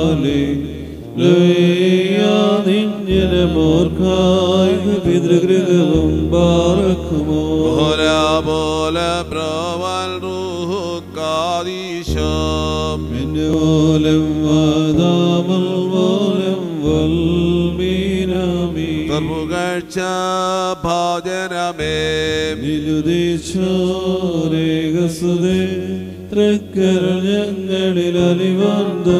S2: ഹാലേലൂയാതിഞ്ജനമോർക്കായ പിതൃഗൃഹവും പാറക്കുമോ
S1: പോല പോല ബ്രോവൽ റൂഹു കാദീശം
S2: മിന്നോലം വാദാമൽ മോലം വൽമീനാമി
S1: സർവുകഴ്ച ഭാജനമേ
S2: നിലുദീശോരേകസുതേ തൃക്കര ഞങ്ങളിൽ അലിവാന്ത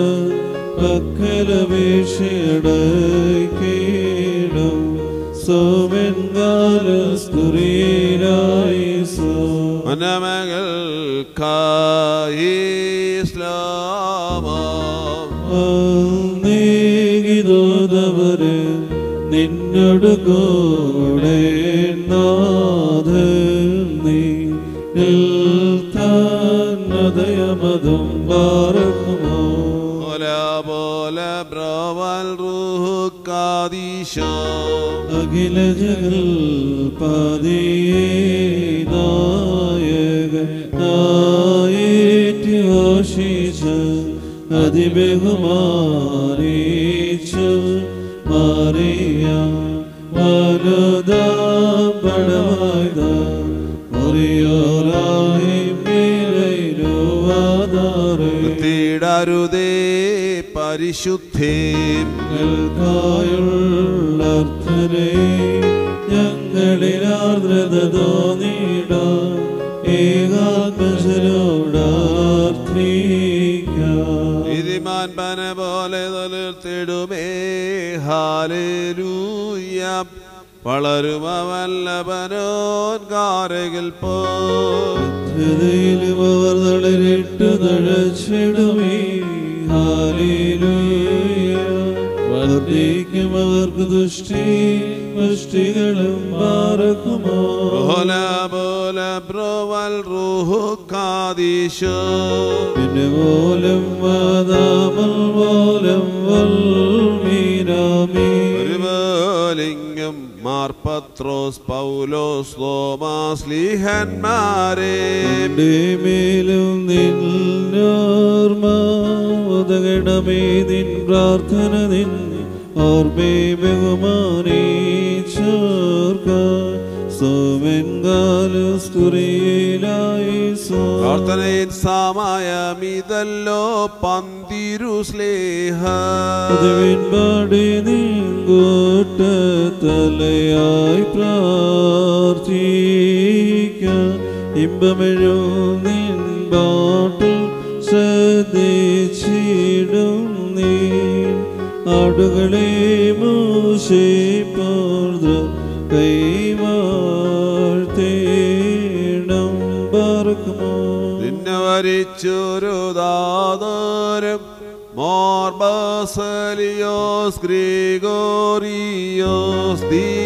S2: പക്കലപേക്ഷയടക്കേണം സോമെൻകാല സ്തുരീരായി സോ
S1: മനമകൾ ഇസ്ലാമം
S2: നീകിതോതവര് നിന്നോട് കൂടെ നാഥൻ നീ തന്നതയമതും പാറക്കുമോ
S1: പോല പോല ബ്രോവൽ റൂഹു കാദീശം
S2: അഖില ജഗൽ പതിയേ നായക നായേറ്റുഘോഷിച്ച അതിബഹുമാരീച്ച മാറിയ വലുതാപടമായത മുറിയോറായി മേലൈരുവാതാറേ
S1: തീടരുതേ പരിശുദ്ധേ
S2: ഞങ്ങൾക്കായുള്ളർത്ഥനെ ഞങ്ങളിൽ ആർദ്രത തോന്നിട ഏകാത്മശരോടാർത്ഥിക്കാം
S1: ഇതിമാൻ പന പോലെ തളിർത്തിടുമേ ഹാലേലൂയ വളരുമ വല്ലഭനോൻ കാരകിൽ പോ
S2: ഹൃദയിലും അവർ തളരിട്ടു തഴച്ചിടുമേ ഹാലേലൂയ വർദ്ധിക്കും അവർക്ക് ദുഷ്ടി പുഷ്ടികളും പാറക്കുമോ
S1: പോല പോല ബ്രോവൽ റൂഹു കാദീശോ
S2: പിന്നെ മൂലം വാദാമൽ മൂലം വൽമീനാമീ
S1: ഒരു പോലിംഗം മാർപത്രോസ് പൗലോസ് തോമാസ് ലീഹന്മാരെ
S2: മേലും നിന്നോർമ്മ ഉദകണമേ നിൻ പ്രാർത്ഥന നിൻ ഓർമ്മേ ബഹുമാനീച്ചോർക്ക സോമെൻകാലുസ്തുറിയിലായി സോ
S1: പ്രാർത്ഥനയിൽ സമയമിതല്ലോ പന്തിരു സ്ലേഹ
S2: പാടി നീങ്കോട്ട തലയായി പ്രാർത്ഥിക്ക ഇമ്പമെഴും നിൻ ബാട്ടിൽ ശ്രദ്ധിച്ചിട നാടുകളെ മൂശേ പോർദ്ര കൈവാഴ്ത്തേണം പാർക്കുമോ
S1: നിന്നെ വരിച്ചൊരു ദാതരം മോർബസലിയോസ് ഗ്രിഗോറിയോസ്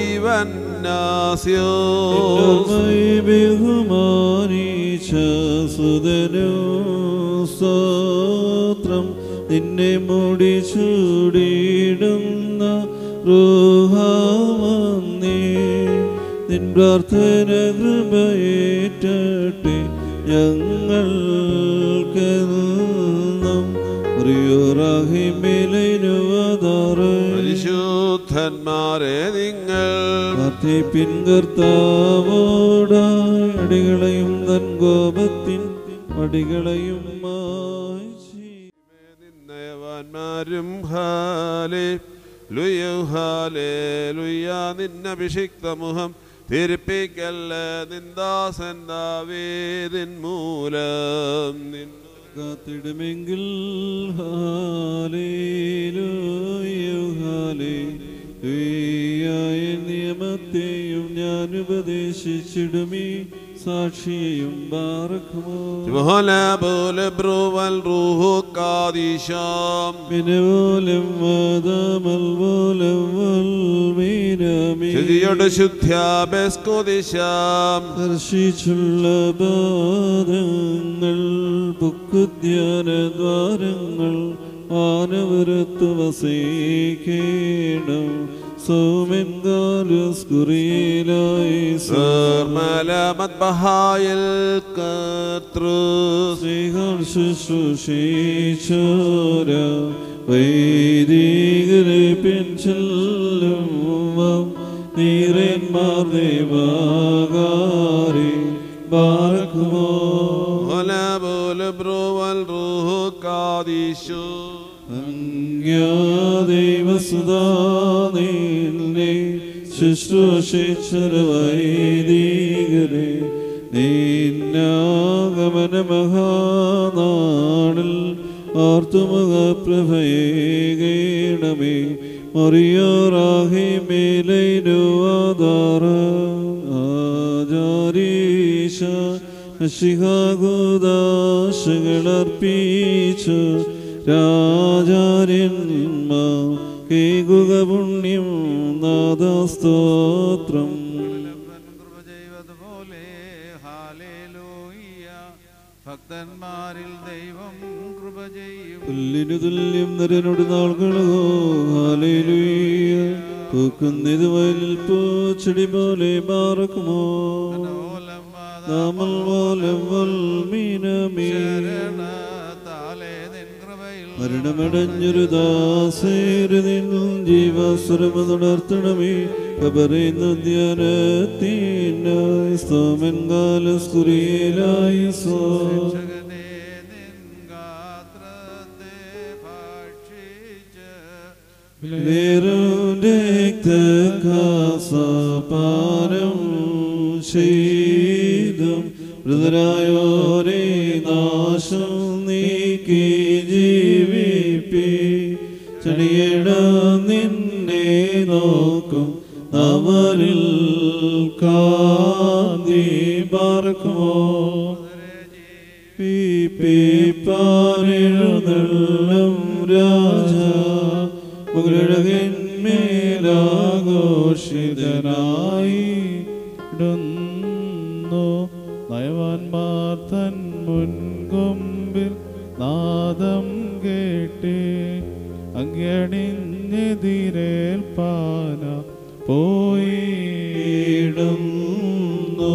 S1: ദീവന്നാസ്യോസ്
S2: ബഹുമാനിച്ച സുതനും സ്തോത്രം നിന്നെ മുടി ചൂടിയിടുന്ന റൂഹാവന്നേ നിൻ പ്രാർത്ഥന കൃപയേറ്റട്ടെ ഞങ്ങൾക്കെന്നും
S1: പരിശുദ്ധന്മാരെ നിങ്ങൾ
S2: പ്രാർത്ഥിപ്പിൻ കർത്താവോടായി അടികളെയും തൻ കോപത്തിൻ അടികളെയും മായ്ച്ചി
S1: നിന്നയവാന്മാരും ഹാലേ ലുയ ഹാലേ ലുയ നിന്നഭിഷിക്ത മുഖം തിരിപ്പിക്കല്ല നിന്ദാസൻ ദാവീദിൻ മൂലം നിൻ
S2: കാത്തിടുമെങ്കിൽ ഹാലേലൂയ നിയമത്തെയും ഞാൻ ഉപദേശിച്ചിടുമേ സാക്ഷിയെയും ബാറക്കുമോ
S1: പോലെ ബ്രുവൽ റൂഹു കാദിശാം
S2: മിനവോലം വാദമൽ പോലം വൽമീനമേ
S1: ശുദ്ധിയോട് ശുദ്ധ്യാബെസ്കുദിശാം
S2: ദർശിച്ചുള്ള പാദങ്ങൾ പുക്കുധ്യാന ദ്വാരങ്ങൾ ആനവരത്ത് വസീകേണം സോമെൻകാലുസ് കുറിയിലായി
S1: സർമലമത് ബഹായിൽ കർത്തൃ
S2: സ്നേഹം ശുശ്രൂഷിച്ചോര വൈദികരെ പിൻചെല്ലും നീരന്മാർ ദേവാകാരി ബാറക്കുമോ
S1: പോലെ ബ്രുവൽ റൂഹു കാദിശു
S2: ദൈവസുതാനെ ശുശ്രൂഷിച്ചൊരു വൈദികരെ നിന്നാഗമന മഹാനാളിൽ ആർത്തുമുഖ പ്രഭയേകേണമേ മറിയോറാഹി മേലൈനു ആധാര ആചാരീശ ശിഖാഗുദാശകളർപ്പിച്ചു രാജാര്യന്മാ കേകുക പുണ്യം നാദസ്തോത്രം
S5: കൃപ ചെയ്വതുപോലെ ഹാലേലൂയ ഭക്തന്മാരിൽ ദൈവം കൃപ ചെയ്യും
S2: പുല്ലിനു തുല്യം നരനോട് നാളുകളോ ഹാലേലുയ്യ പൂക്കുന്നിത് വയലിൽ പൂച്ചെടി പോലെ മാറക്കുമോ
S5: ഓലം
S2: നാമൽ പോലെ വൽമീനമേ
S5: താലേ നിൻ കൃപയിൽ
S2: മരണമടഞ്ഞൊരു ദാസേരുതിൻ ജീവസ്വരമ തുടർത്തണമേ കബറിയുന്ന ധ്യാനത്തിനായി സ്തോമൻ കാലസ്കുറിയിലായി സോ
S5: ജഗതേ നിൻ ഗാത്രത്തെ ഭക്ഷിച്ച്
S2: ും ചെയ്തും മൃതരായോരെ നാശം നീക്കി ജീവിപ്പി ചണിയട നിന്നെ നോക്കും അവരിൽ കാന്തി പാർക്കുമോ പീപ്പാരെഴുന്നള്ളം രാജ മുകളഴകന്മേലാഘോഷിതനായി
S4: ഇടുന്നു നയവാൻമാർ തൻ മുൻകൊമ്പിൽ നാദം കേട്ടി അങ്ങണിഞ്ഞെതിരേൽപ്പാന പോയിടുന്നു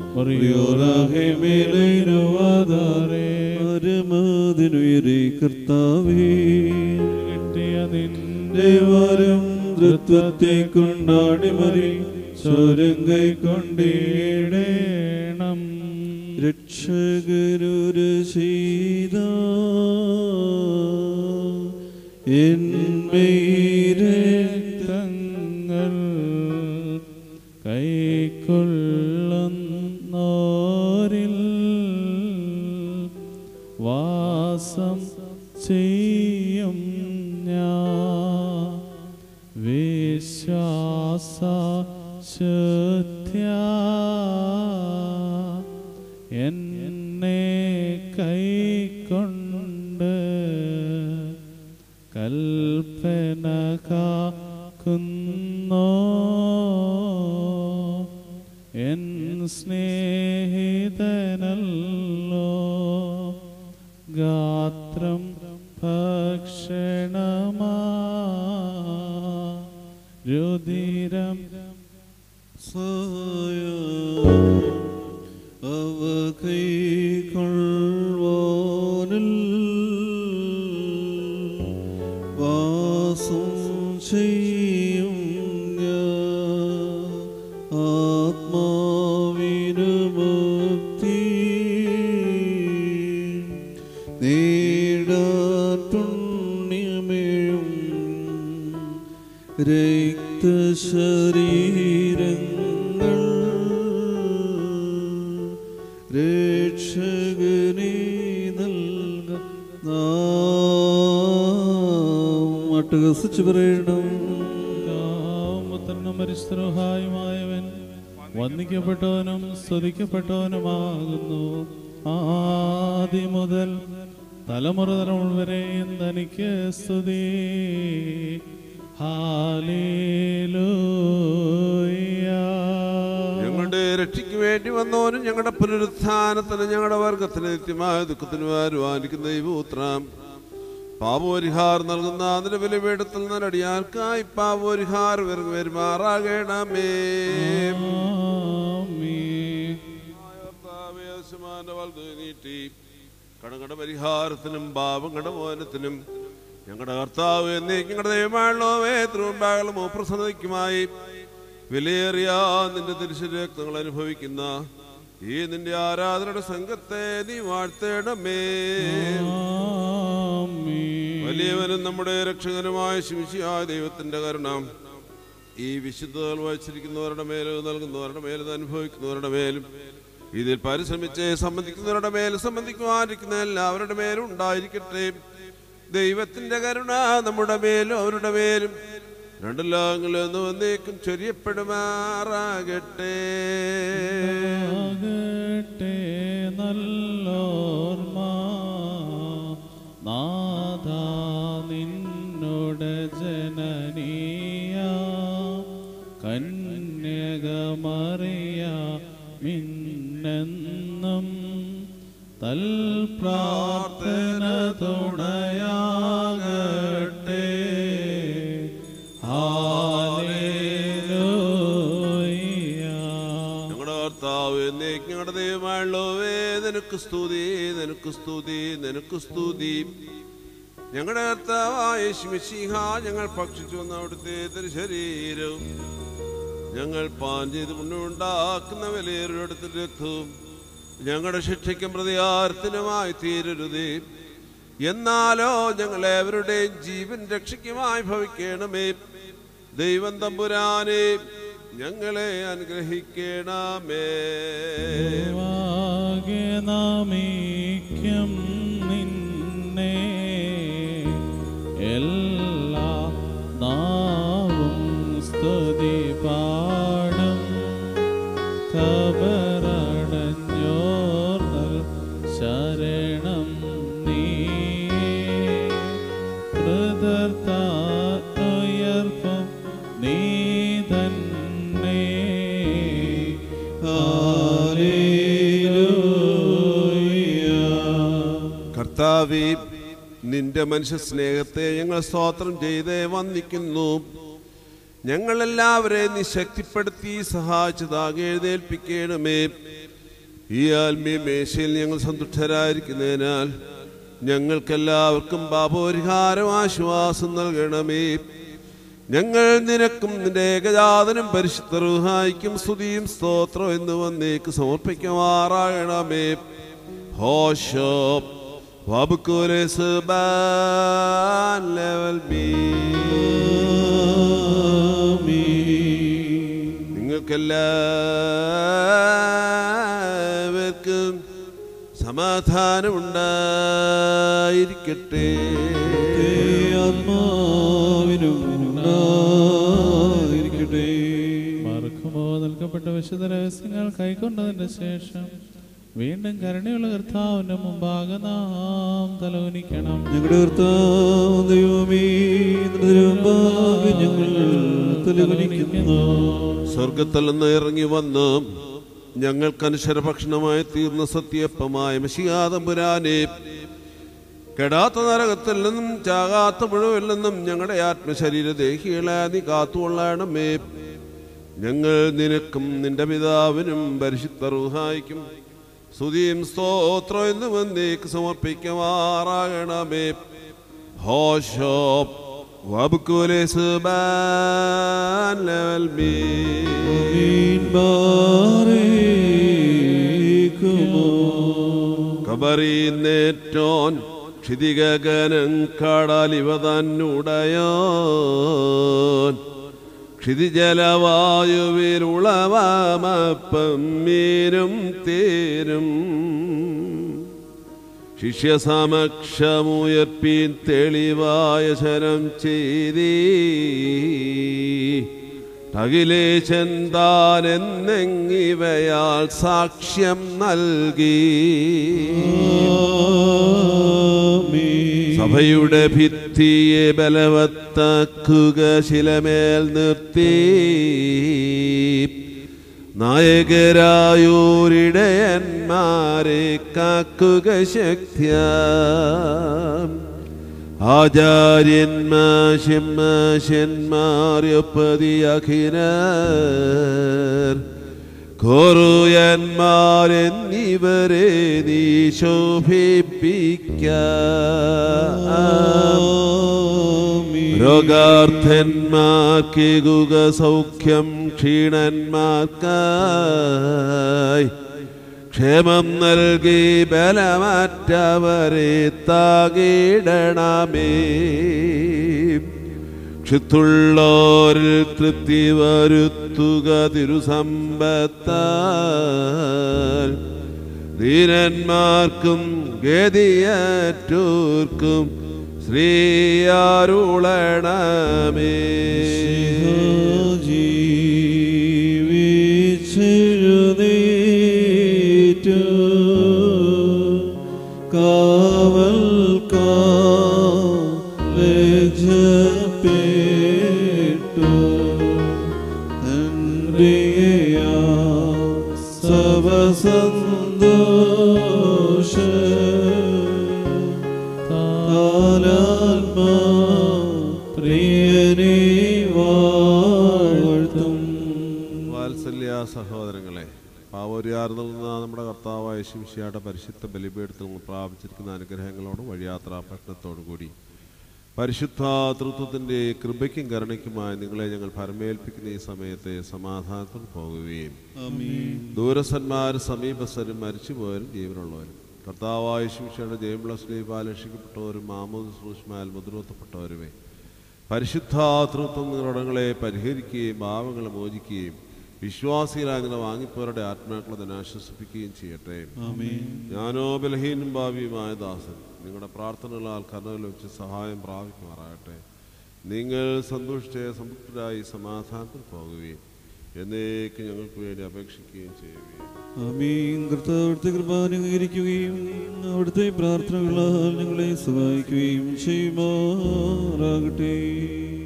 S2: പരമാതിനുയരെ കർത്താവേ
S4: കിട്ടിയ നിന്റെ
S2: ദേവാരം തൃത്വത്തെ കൊണ്ടാടി മറി സ്വരം കൈക്കൊണ്ടിടേണം രക്ഷകരൊരു ചെയ്ത
S4: തങ്ങൾ കൈക്കൊള്ളുന്നോരിൽ വാസം ചെയ്യും ഞാൻ ശുദ്ധ്യ എന്നെ കൈക്കൊണ്ട് കൽപ്പന കാക്കുന്നോ എൻ സ്നേഹിതനല്ലോ ഗാത്രം ഭക്ഷണമാ രുതിരം
S2: സായ അവ കൈക്കൊള്ളുവാനിൽ വാസം ചെയ്യും ഞാൻ ആത്മാവിനു മുക്തി നേടാൻ പുണ്യമേഴും രക്തശരീരങ്ങൾ രക്ഷകനെ നൽക അട്ടഹസിച്ചു പറയണം
S4: പുത്രനും പരിശ്രഹായുമായവൻ വന്ദിക്കപ്പെട്ടവനും സ്തുതിക്കപ്പെട്ടവനുമാകുന്നു ആദി മുതൽ തലമുറ തലമുറ വരെ തനിക്ക് സ്തുതി ഹാലേലൂയ
S1: ഞങ്ങളുടെ രക്ഷയ്ക്ക് വേണ്ടി വന്നവനും ഞങ്ങളുടെ പുനരുത്ഥാനത്തിന് ഞങ്ങളുടെ വർഗത്തിന് നിത്യമായ ദുഃഖത്തിന് വരുവാനിക്കുന്ന ദൈവപുത്രം പാപോരിഹാർ നൽകുന്ന അതിന്റെ വിലപീഠത്തിൽ നിന്ന് അടിയാർക്കായി പാപോരിഹാർ വരുമാറാകണമേ കർത്താവേ, ആവശ്യമായ വലത് നീട്ടി കടങ്ങളുടെ പരിഹാരത്തിനും പാപങ്ങളുടെ മോചനത്തിനും ഞങ്ങളുടെ കർത്താവ് എന്നേക്കും ഞങ്ങളുടെ ദൈവമായുള്ളവേ തിരുവമ്പാകളും പ്രസന്നതയ്ക്കുമായി വിലയേറിയ നിന്റെ തിരുശരക്തങ്ങൾ അനുഭവിക്കുന്ന ഈ നിന്റെ ആരാധനയുടെ സംഘത്തെ നീ വാഴ്ത്തേണമേ വലിയവനും നമ്മുടെ രക്ഷകനുമായ ശിമിശിയായ ദൈവത്തിന്റെ കരുണ ഈ വിശുദ്ധകൾ വഹിച്ചിരിക്കുന്നവരുടെ മേലും നൽകുന്നവരുടെ മേലും അനുഭവിക്കുന്നവരുടെ മേലും ഇതിൽ പരിശ്രമിച്ച് സംബന്ധിക്കുന്നവരുടെ മേലും സംബന്ധിക്കുവാനിരിക്കുന്ന എല്ലാവരുടെ മേലും ഉണ്ടായിരിക്കട്ടെ ദൈവത്തിന്റെ കരുണ നമ്മുടെ മേലും അവരുടെ മേലും രണ്ടെല്ലാങ്ങളിൽ നിന്ന് വന്നേക്കും ചൊരിയപ്പെടുമാറാകട്ടെ
S4: ആകട്ടെ നല്ലോർമ്മ നാഥ നിന്നോട് ജനനീയ കന്യകമറിയ മിന്നെന്നും തൽ പ്രാർത്ഥന തുണയാകട്ടെ ഹാലേലൂയ
S1: ഞങ്ങളുടെ കർത്താവ് എന്നേക്ക് ഞങ്ങളുടെ ദൈവമായുള്ളവേ നിനക്ക് സ്തുതി നിനക്ക് സ്തുതി നിനക്ക് സ്തുതി ഞങ്ങളുടെ കർത്താവായ ശിമിശിഹ ഞങ്ങൾ ഭക്ഷിച്ചു വന്ന അവിടുത്തെ ശരീരവും ഞങ്ങൾ പാൻ ചെയ്ത് മുന്നുണ്ടാക്കുന്ന വിലയേറിയടുത്ത രക്തവും ഞങ്ങളുടെ ശിക്ഷയ്ക്കും പ്രതികാരത്തിനുമായി തീരരുതേ എന്നാലോ ഞങ്ങളേവരുടെയും ജീവൻ രക്ഷയ്ക്കുമായി ഭവിക്കണമേ ദൈവം തമ്പുരാനെ ഞങ്ങളെ അനുഗ്രഹിക്കണമേ
S4: വാകെ നമിക്കും നിന്നെ എല്ലാ നാവും സ്തുതി പാടും കബറടഞ്ഞോർന്നൽ ശരണം നീ ഹൃദർത്താത്തുയർപ്പും നീ തന്നെ
S1: കർത്താവേ നിന്റെ മനുഷ്യ സ്നേഹത്തെ ഞങ്ങൾ സ്തോത്രം ചെയ്ത് വന്ദിക്കുന്നു ഞങ്ങളെല്ലാവരെയും നീ ശക്തിപ്പെടുത്തി സഹായിച്ചതാകെ എഴുന്നേൽപ്പിക്കണമേ ഈ ആത്മീയ മേശയിൽ ഞങ്ങൾ സന്തുഷ്ടരായിരിക്കുന്നതിനാൽ ഞങ്ങൾക്കെല്ലാവർക്കും പാപോരിഹാരം ആശ്വാസം നൽകണമേ ഞങ്ങൾ നിനക്കും നിന്റെ ഏകജാതനും പരിശുദ്ധ റുഹായിക്കും സ്തുതിയും സ്തോത്രം എന്ന് വന്നേക്ക് സമർപ്പിക്കുമാറാകണമേ ഹോഷോ വബുക്കുലെ സുബാൻ ലെവൽ ബി നിങ്ങൾക്കെല്ലാവർക്കും സമാധാനമുണ്ടായിരിക്കട്ടെ
S2: ആത്മാവിനും ഉണ്ടായിരിക്കട്ടെ
S4: കൊടുക്കപ്പെട്ട വിശുദ്ധ രഹസ്യങ്ങൾ കൈക്കൊണ്ടതിന്റെ ശേഷം വീണ്ടും കരുണയുള്ള കർത്താവിന്റെ മുമ്പാകെ നാം തലോനിക്കണം
S2: ഞങ്ങളുടെ കർത്താവ് ദൈവമേ നിന്റെ മുമ്പാകെ ഞങ്ങൾ തലകുനിക്കുന്നു
S1: സ്വർഗത്തിൽ നിന്ന് ഇറങ്ങി വന്ന് ഞങ്ങൾക്ക് അനശ്വരഭക്ഷണമായി തീർന്ന സത്യപ്പമായ മഷിയാതമ്പുരാനെ കെടാത്ത നരകത്തിൽ നിന്നും ചാകാത്ത പുഴവിൽ നിന്നും ഞങ്ങളുടെ ആത്മശരീര ദേഹികളെ നീ കാത്തുകൊള്ളണമേ ഞങ്ങൾ നിനക്കും നിന്റെ പിതാവിനും പരിശുദ്ധ റുഹായിക്കും സ്തുതിയും സ്തോത്രം എന്ന് വന്നേക്ക് സമർപ്പിക്കുമാറാകണമേ ഹോഷോ വബുക്കുലെ സുബാൻ ലെവൽ മീ
S2: മീൻ ബാരേക്കുമോ
S1: കബറിന്നേറ്റോൻ ക്ഷിതിഗഗനം കടലിവ തന്നുടയോൻ ക്ഷിതിജലവായുവിലുളവാമപ്പം മീനും തേരും ശിഷ്യസമക്ഷമുയർപ്പീൻ തെളിവായ ശരം ചെയ്തീ അഖിലേശൻ താനെന്നെങ്ങിവയാൽ സാക്ഷ്യം നൽകി സഭയുടെ ഭിത്തിയെ ബലവത്താക്കുക ശിലമേൽ നിർത്തി നായകരായൂരിടയന്മാരെ കാക്കുക ശക്തിയ ആചാര്യന്മാശന്മാര്യപ്പതിയഖിരർ ഘോറുയന്മാരെന്നിവരെ നീ ശോഭിപ്പിക്ക രോഗാർത്ഥന്മാർക്ക് ഗുക സൗഖ്യം ക്ഷീണന്മാർക്കായി ക്ഷേമം നൽകി ബലമറ്റവരെ താകിടണമേ ക്ഷിത്തുള്ളോരിൽ തൃപ്തി വരുത്തുക തിരുസമ്പത്താൽ ധീരന്മാർക്കും ഗതിയറ്റൂർക്കും ശ്രീയാരുളണമേ
S2: ജീവിച്ചെഴുന്നേറ്റു കാവൽക്കാലജപ്പെട്ടു തൻപ്രിയയാ സവസന്തോഷ താലാത്മാ പ്രിയനെ വാഴ്ത്തും
S1: വാത്സല്യ സഹോദരങ്ങളെ പാവോരിയാർന്നിൽ നിന്ന് നമ്മുടെ കർത്താവായ ശിംഷിയുടെ പരിശുദ്ധ ബലിപീഠത്തിൽ നിന്ന് പ്രാപിച്ചിരിക്കുന്ന അനുഗ്രഹങ്ങളോടും വഴിയാത്രാ ഭക്ഷണത്തോടും കൂടി പരിശുദ്ധ തൃത്വത്തിൻ്റെ കൃപയ്ക്കും കരുണയ്ക്കുമായി നിങ്ങളെ ഞങ്ങൾ പരമേൽപ്പിക്കുന്ന ഈ സമയത്തെ സമാധാനത്തിൽ പോകുകയും ദൂരസ്ഥന്മാരും സമീപസ്ഥരും മരിച്ചുപോയവരും ജീവനുള്ളവരും കർത്താവായ ശിംഷയുടെ ജയമുള്ള സ്ലീപാലക്ഷിക്കപ്പെട്ടവരും മാമൂദ് സൂക്ഷ്മാൽ മുദ്രവത്തപ്പെട്ടവരുമേ പരിശുദ്ധാതൃത്വം നിങ്ങളെ പരിഹരിക്കുകയും ഭാവങ്ങളെ മോചിക്കുകയും വിശ്വാസികളായ നിങ്ങളെ വാങ്ങിപ്പോരുടെ ആത്മാക്കളെ തന്നെ ആശ്വസിപ്പിക്കുകയും ചെയ്യട്ടെ ഞാനോ ബലഹീനും ഭാവിയുമായ ദാസൻ നിങ്ങളുടെ പ്രാർത്ഥനകളാൽ കർണയിൽ വെച്ച് സഹായം പ്രാപിക്കുമാറാകട്ടെ നിങ്ങൾ സന്തുഷ്ട സംതൃപ്തരായി സമാധാനത്തിൽ പോകുകയും എന്നേക്ക് ഞങ്ങൾക്ക് വേണ്ടി അപേക്ഷിക്കുകയും ചെയ്യുകയും
S2: ആമീൻ കർത്താവ് അവിടുത്തെ കൃപ അനുകരിക്കുകയും അവിടുത്തെ പ്രാർത്ഥനകളാൽ ഞങ്ങളെ സഹായിക്കുകയും ചെയ്യുമാറാകട്ടെ